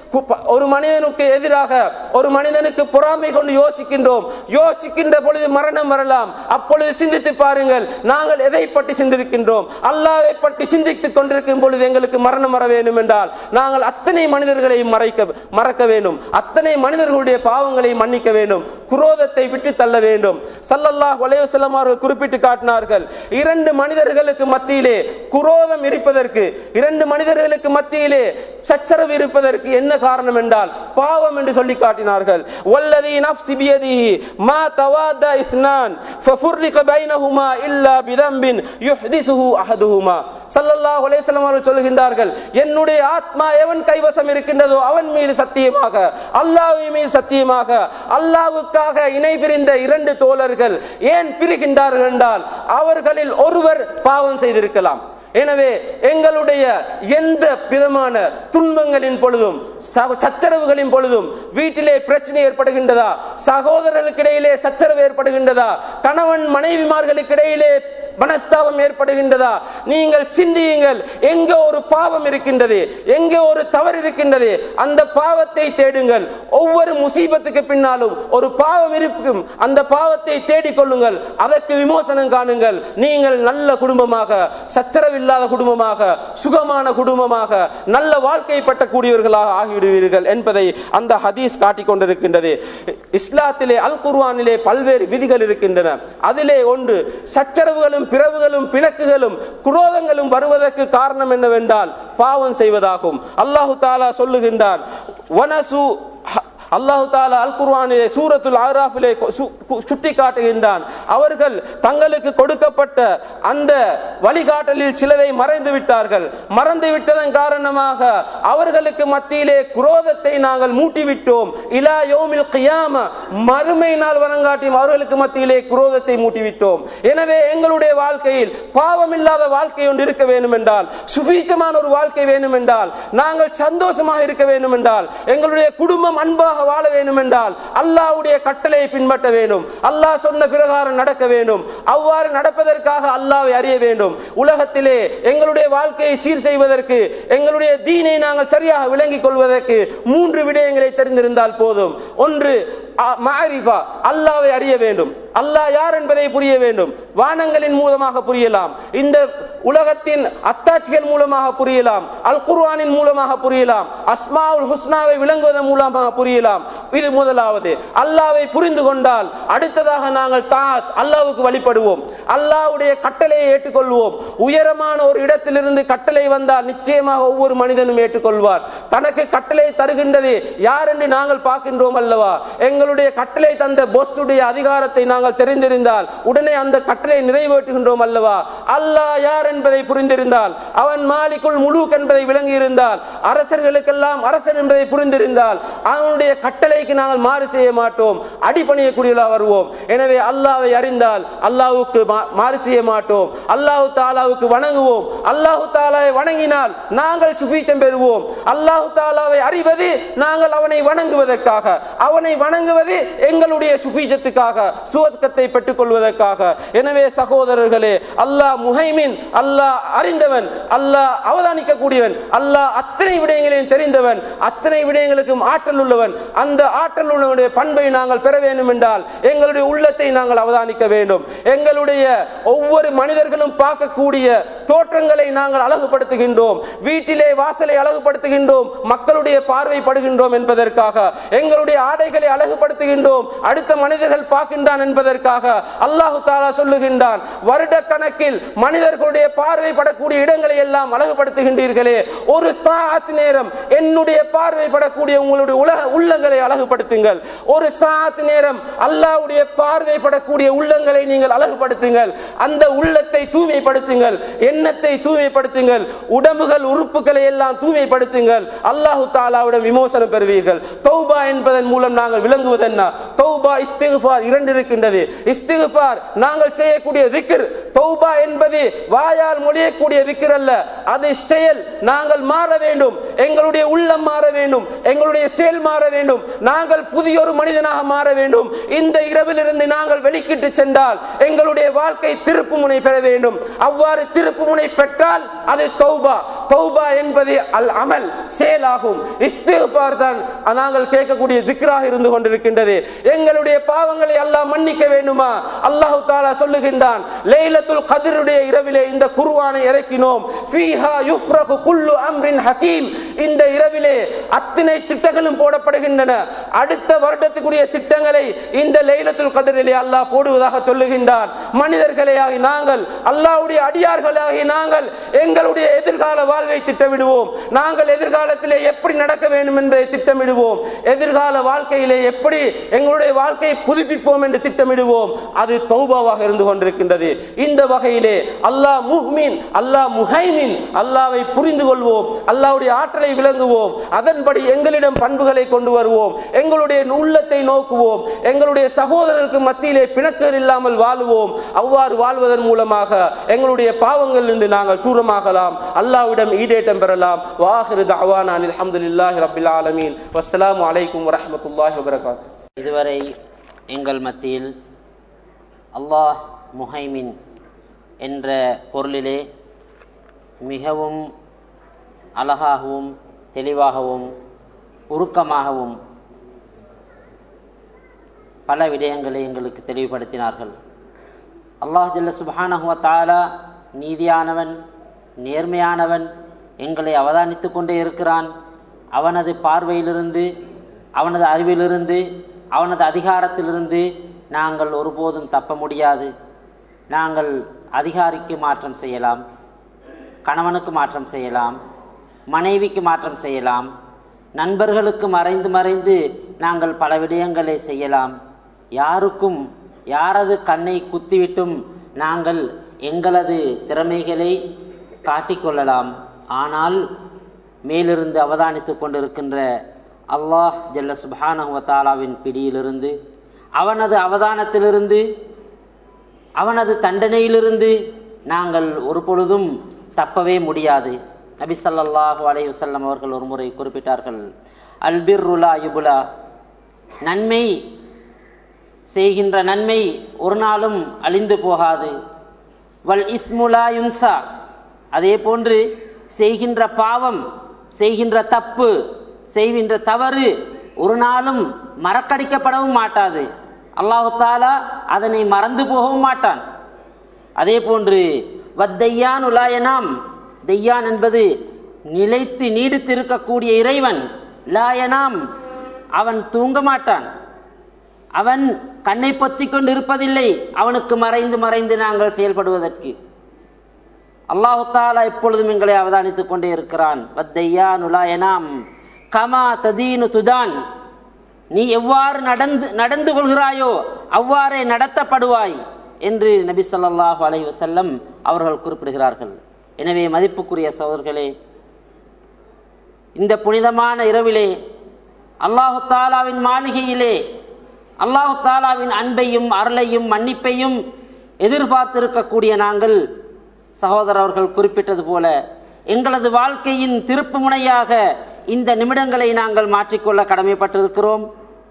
கு- ஒரு மனிதனுக்கு எதிராக ஒரு மனிதனுக்கு பொறாமை கொண்டு யோசிக்கின்றோம் யோசிக்கின்ற பொழுது மரணம் வரலாம் அப்பொழுது சிந்தித்து பாருங்கள் நாங்கள் எதை பற்றி சிந்திருக்கின்றோம் அல்லாவை பற்றி சிந்தித்துக் கொண்டிருக்கும் பொழுது எங்களுக்கு மரணம் வர வேண்டும் என்றால் நாங்கள் அத்தனை மனிதர்களையும் மறைக்க மறக்க வேண்டும் அத்தனை மனிதர்களுடைய பாவங்களை மன்னிக்க வேண்டும் குரோதத்தை விட்டு தள்ள வேண்டும் சல்லல்லாஹு அலைஹி வஸல்லம் அவர்கள் குறிப்பிட்டு காட்டினார்கள் இரண்டு மனிதர்களுக்கு மத்தியிலே குரோதம் இருப்பதற்கு இரண்டு மனிதர்களுக்கு மத்தியிலே சச்சரவு இருப்பதற்கு என்ன காரணம் என்றால் பாவம் என்று சொல்லி காட்டினார்கள் வல்லதி நஃப்ஸி பியதிஹி மா தவாதா இஸ்னான் ஃபஃபுர்ரிக பைனஹுமா இல்லா பிதம்பின் யுஹ்திசுஹு அஹதுஹுமா ஸல்லல்லாஹு அலைஹி வஸல்லம் அவர்கள் சொல்கின்றார்கள் என்னுடைய ஆத்மா எவன் கைவசம் இருக்கின்றதோ அவன் மீது சத்தியமாக அல்லாஹ்வின் மீது சத்தியமாக அல்லாஹ்வுக்காக இணை பிரிந்த இரண்டு தோழர்கள் ஏன் பிரிகின்றார்கள் என்றால் அவர்களில் ஒருவர் பாவம் செய்திருக்கலாம் எனவே எங்களுடைய எந்த விதமான துன்பங்களின் பொழுதும் ச- சச்சரவுகளின் பொழுதும் வீட்டிலே பிரச்சனை ஏற்படுகின்றதா சகோதரர்களுக்கிடையிலே சச்சரவு ஏற்படுகின்றதா கணவன் மனைவிமார்களுக்கிடையிலே மனஸ்தாபம் ஏற்படுகின்றதா நீங்கள் சிந்தியுங்கள் எங்கே ஒரு பாவம் இருக்கின்றது எங்கே ஒரு தவறு இருக்கின்றது அந்த பாவத்தை தேடுங்கள் ஒவ்வொரு முசீபத்துக்கு பின்னாலும் ஒரு பாவம் இருக்கும் அந்த பாவத்தை தேடிக் கொள்ளுங்கள் அதற்கு விமோசனம் காணுங்கள் நீங்கள் நல்ல குடும்பமாக சச்சரவில்லாத குடும்பமாக சுகமான குடும்பமாக நல்ல வாழ்க்கை பட்டக்கூடியவர்களாக ஆகிவிடுவீர்கள் என்பதை அந்த ஹதீஸ் காட்டிக் கொண்டிருக்கின்றது இஸ்லாத்திலே அல் குர்ஆனிலே பல்வேறு விதிகள் இருக்கின்றன அதிலே ஒன்று சச்சரவுகளும் பிறவுகளும் பிணக்குகளும் குரோதங்களும் வருவதற்கு காரணம் என்னவென்றால் பாவம் செய்வதாகும் அல்லாஹு தாலா சொல்லுகின்றான் வனசு அல்லாஹு தாலா அல் குர்ஆனிலே சூரத்துல் ஆராஃபிலே சுட்டி காட்டுகின்றான் அவர்கள் தங்களுக்கு கொடுக்கப்பட்ட அந்த வழிகாட்டலில் சிலதை மறைந்து விட்டார்கள் மறந்து விட்டதன் காரணமாக அவர்களுக்கு மத்தியிலே குரோதத்தை நாங்கள் மூட்டிவிட்டோம் இலா யோமில் கியாம மறுமை நாள் வரங்காட்டியும் அவர்களுக்கு மத்தியிலே குரோதத்தை மூட்டிவிட்டோம் எனவே எங்களுடைய வாழ்க்கையில் பாவம் இல்லாத வாழ்க்கை ஒன்று இருக்க வேண்டும் என்றால் சுபீச்சமான ஒரு வாழ்க்கை வேண்டும் என்றால் நாங்கள் சந்தோஷமாக இருக்க வேண்டும் என்றால் எங்களுடைய குடும்பம் அன்பாக வாழ வேண்டும் என்றால் அல்லாஹ்வுடைய கட்டளையை பின்பற்ற வேண்டும் அல்லாஹ் சொன்ன பிரகாரம் நடக்க வேண்டும் அவ்வாறு நடப்பதற்காக அல்லாஹ்வை அறிய வேண்டும் உலகத்திலே எங்களுடைய வாழ்க்கையை சீர் செய்வதற்கு எங்களுடைய தீனை நாங்கள் சரியாக விளங்கிக் கொள்வதற்கு மூன்று விடயங்களை தெரிந்திருந்தால் போதும் ஒன்று அ- மாரிஃபா அல்லாஹ்வை அறிய வேண்டும் அல்லாஹ் யார் என்பதை புரிய வேண்டும் வானங்களின் மூலமாக புரியலாம் இந்த உலகத்தின் அத்தாட்சிகள் மூலமாக புரியலாம் அல் குர்ஆனின் மூலமாக புரியலாம் அஸ்மாவுல் ஹுஸ்னாவை விளங்குவதன் மூலமாக புரியலாம் இது முதலாவது அல்லாஹ்வை புரிந்து கொண்டால் அடுத்ததாக நாங்கள் தாத் அல்லாஹ்வுக்கு வழிபடுவோம் அல்லாஹ்வுடைய கட்டளையை ஏற்றுக்கொள்வோம் உயரமான ஒரு இடத்திலிருந்து கட்டளை வந்தால் நிச்சயமாக ஒவ்வொரு மனிதனும் ஏற்றுக்கொள்வார் தனக்கு கட்டளை தருகின்றது யார் என்று நாங்கள் பார்க்கின்றோம் அல்லவா எங்களுடைய கட்டளை தந்த பொஸ்ஸுடைய அதிகாரத்தை நாங்கள் தெரிந்திருந்தால் உடனே அந்த கட்டளை நிறைவேற்றுகின்றோம் அல்லவா அல்லாஹ் யார் என்பதை புரிந்திருந்தால் அவன் மாலிக்குள் முழுக் என்பதை விளங்கி இருந்தால் அரசர்களுக்கெல்லாம் அரசன் என்பதை புரிந்திருந்தால் அவனுடைய கட்டளைக்கு நாங்கள் மாறு செய்ய மாட்டோம் அடிபணியக்கூடியவர்களாக வருவோம் எனவே அல்லாஹ்வை அறிந்தால் அல்லாஹ்வுக்கு மா- மாறு செய்ய மாட்டோம் அல்லாஹு தாலாவுக்கு வணங்குவோம் அல்லாஹு தாலாவை வணங்கினால் நாங்கள் சுபீச்சம் பெறுவோம் அல்லாஹு தாலாவை அறிவது நாங்கள் அவனை வணங்குவதற்காக அவனை வணங்குவது எங்களுடைய சுபீச்சத்துக்காக சுவர்க்கத்தை பெற்றுக் கொள்வதற்காக எனவே சகோதரர்களே அல்லாஹ் முஹைமின் அல்லாஹ் அறிந்தவன் அல்லாஹ் அவதானிக்க கூடியவன் அல்லாஹ் அத்தனை விடயங்களையும் தெரிந்தவன் அத்தனை விடயங்களுக்கும் ஆற்றல் உள்ளவன் அந்த ஆற்றல் உள்ளவனுடைய பண்பை நாங்கள் பெற வேண்டும் என்றால் எங்களுடைய உள்ளத்தை நாங்கள் அவதானிக்க வேண்டும் எங்களுடைய ஒவ்வொரு மனிதர்களும் பார்க்கக்கூடிய தோற்றங்களை நாங்கள் அழகுபடுத்துகின்றோம் வீட்டிலே வாசலை அழகுபடுத்துகின்றோம் மக்களுடைய பார்வைப்படுகின்றோம் என்பதற்காக எங்களுடைய ஆடைகளை அழகுபடுத்துகின்றோம் அடுத்த மனிதர்கள் பார்க்கின்றான் என்பதற்காக அல்லாஹு தாலா சொல்லுகின்றான் வருட கணக்கில் மனிதர்களுடைய பார்வைப்படக்கூடிய இடங்களை எல்லாம் அழகுபடுத்துகின்றீர்களே ஒரு சாத் நேரம் என்னுடைய பார்வைப்படக்கூடிய உங்களுடைய உலக உள்ளங்களை அழகுபடுத்துங்கள் ஒரு சாத் நேரம் அல்லாஹ்வுடைய பார்வைப்படக்கூடிய உள்ளங்களை நீங்கள் அழகுபடுத்துங்கள் அந்த உள்ளத்தை தூய்மைப்படுத்துங்கள் எண்ணத்தை தூய்மைப்படுத்துங்கள் உடம்புகள் உறுப்புகளை எல்லாம் தூய்மைப்படுத்துங்கள் அல்லாஹு தாலாவுடன் விமோசனம் பெறுவீர்கள் தௌபா என்பதன் மூலம் நாங்கள் விளங்குவது என்ன தௌபா இஸ்திஃபார் இரண்டு இருக்கின்றது கொண்டிருக்கின்றது இஸ்திகுபார் நாங்கள் செய்யக்கூடிய திக்ர் தௌபா என்பது வாயால் மொழியக்கூடிய திக்ர் அல்ல அது செயல் நாங்கள் மாற வேண்டும் எங்களுடைய உள்ளம் மாற வேண்டும் எங்களுடைய செயல் மாற வேண்டும் நாங்கள் புதிய ஒரு மனிதனாக மாற வேண்டும் இந்த இரவிலிருந்து நாங்கள் வெளிக்கிட்டு சென்றால் எங்களுடைய வாழ்க்கை திருப்பு முனை பெற வேண்டும் அவ்வாறு திருப்பு முனை பெற்றால் அது தௌபா தௌபா என்பது அல் அமல் செயலாகும் இஸ்திகுபார் தான் நாங்கள் கேட்கக்கூடிய திக்ராக இருந்து கொண்டிருக்கின்றது எங்களுடைய பாவங்களை அல்லாஹ் மன்னிக்க வேண்டுமா அல்லாஹு தாலா சொல்லுகின்றான் லைலத்துல் கதிருடைய இரவிலே இந்த குர்ஆனை இறக்கினோம் ஃபீஹா யுஃப்ரகு குல்லு அம்ரின் ஹகீம் இந்த இரவிலே அத்தனை திட்டங்களும் போடப்படுகின்றன அடுத்த வருடத்துக்குரிய திட்டங்களை இந்த லைலத்துல் கதிரிலே அல்லாஹ் போடுவதாக சொல்லுகின்றான் மனிதர்களே ஆகி நாங்கள் அல்லாஹ்வுடைய அடியார்களாகி நாங்கள் எங்களுடைய எதிர்கால வாழ்வை திட்டமிடுவோம் நாங்கள் எதிர்காலத்திலே எப்படி நடக்க வேண்டும் என்பதை திட்டமிடுவோம் எதிர்கால வாழ்க்கையிலே எப்படி எங்களுடைய வாழ்க்கையை புதுப்பிப்போம் என்று திட்டமிடுவோம் அது தௌபாவாக இருந்து கொண்டிருக்கின்றது இந்த வகையிலே அல்லாஹ் முஹ்மின் அல்லாஹ் முஹைமின் அல்லாவை புரிந்து கொள்வோம் அல்லாஹ்வுடைய ஆற்றலை விளங்குவோம் அதன்படி எங்களிடம் பண்புகளை கொண்டு வருவோம் எங்களுடைய உள்ளத்தை நோக்குவோம் எங்களுடைய சகோதரர்களுக்கு மத்தியிலே பிணக்குகள் இல்லாமல் வாழுவோம் அவ்வாறு வாழ்வதன் மூலமாக எங்களுடைய பாவங்களிலிருந்து நாங்கள் தூரமாகலாம் அல்லாஹ்விடம் ஈடேற்றம் பெறலாம் வாஹிரு தஅவானா அல்ஹம்துலில்லாஹி ரப்பில் ஆலமீன் வஸ்ஸலாமு அலைக்கும் வரஹ்மத்துல்லாஹி வபரகாத்துஹு இதுவரை எங்கள் மத்தியில் அல்லாஹ் முஹைமின் என்ற பொருளிலே மிகவும் அழகாகவும் தெளிவாகவும் உருக்கமாகவும் பல விடயங்களை எங்களுக்கு தெளிவுபடுத்தினார்கள் அல்லாஹ் ஜல்ல சுப்ஹானஹு வ தஆலா நீதியானவன் நேர்மையானவன் எங்களை அவதானித்து கொண்டே இருக்கிறான் அவனது பார்வையிலிருந்து அவனது அறிவிலிருந்து அவனது அதிகாரத்திலிருந்து நாங்கள் ஒருபோதும் தப்ப முடியாது நாங்கள் அதிகாரிக்கு மாற்றம் செய்யலாம் கணவனுக்கு மாற்றம் செய்யலாம் மனைவிக்கு மாற்றம் செய்யலாம் நண்பர்களுக்கு மறைந்து மறைந்து நாங்கள் பல விடயங்களை செய்யலாம் யாருக்கும் யாரது கண்ணை குத்திவிட்டும் நாங்கள் எங்களது திறமைகளை காட்டிக்கொள்ளலாம் ஆனால் மேலிருந்து அவதானித்து கொண்டிருக்கின்ற அல்லாஹ் ஜல்ல சுப்ஹானஹு வ தஆலாவின் பிடியிலிருந்து அவனது அவதானத்திலிருந்து அவனது தண்டனையிலிருந்து நாங்கள் ஒரு பொழுதும் தப்பவே முடியாது நபி ஸல்லல்லாஹு அலைஹி வஸல்லம் அவர்கள் ஒரு முறை குறிப்பிட்டார்கள் அல்பிர்ருலா யுபுலா நன்மை செய்கின்ற நன்மை ஒரு நாளும் அழிந்து போகாது வல் இஸ்முலா யுன்சா அதே போன்று செய்கின்ற பாவம் செய்கின்ற தப்பு செய்கின்ற தவறு ஒரு நாளும் மறக்கடிக்கப்படவும் மாட்டாது அல்லாஹு தாலா அதனை மறந்து போகவும் மாட்டான் அதே போன்று வத்தையான் உலாயனாம் தெய்யான் என்பது நிலைத்து நீடித்து இருக்கக்கூடிய இறைவன் லாயனாம் அவன் தூங்க மாட்டான் அவன் கண்ணை பொத்திக் கொண்டு இருப்பதில்லை அவனுக்கு மறைந்து மறைந்து நாங்கள் செயல்படுவதற்கு அல்லாஹு தாலா எப்பொழுதும் எங்களை அவதானித்துக் கொண்டே இருக்கிறான் வத்தையான் உலாயனாம் கமா ததீனு துதான் நீ எவ்வாறு நடந்து நடந்து கொள்கிறாயோ அவ்வாறே நடத்தப்படுவாய் என்று நபி ஸல்லல்லாஹு அலைஹி வஸல்லம் அவர்கள் குறிப்பிடுகிறார்கள் எனவே மதிப்புக்குரிய சகோதரர்களே இந்த புனிதமான இரவிலே அல்லாஹு தாலாவின் மாளிகையிலே அல்லாஹு தாலாவின் அன்பையும் அருளையும் மன்னிப்பையும் எதிர்பார்த்திருக்கக்கூடிய நாங்கள் சகோதரர் அவர்கள் குறிப்பிட்டது போல எங்களது வாழ்க்கையின் திருப்பு முனையாக இந்த நிமிடங்களை நாங்கள் மாற்றிக்கொள்ள கடமைப்பட்டிருக்கிறோம்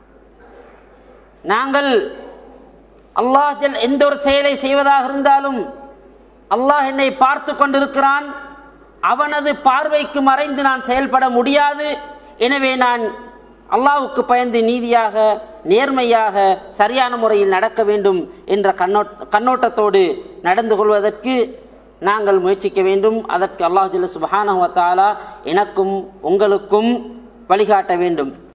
நாங்கள் அல்லாஹ் ஜல் எந்த ஒரு செயலை செய்வதாக இருந்தாலும் அல்லாஹ் என்னை பார்த்து கொண்டிருக்கிறான் அவனது பார்வைக்கு மறைந்து நான் செயல்பட முடியாது எனவே நான் அல்லாஹ்வுக்கு பயந்து நீதியாக நேர்மையாக சரியான முறையில் நடக்க வேண்டும் என்ற கண்ணோட் கண்ணோட்டத்தோடு நடந்து கொள்வதற்கு நாங்கள் முயற்சிக்க வேண்டும் அதற்கு அல்லாஹ் ஜல்ல சுபஹானஹு வ தஆலா எனக்கும் உங்களுக்கும் வழிகாட்ட வேண்டும்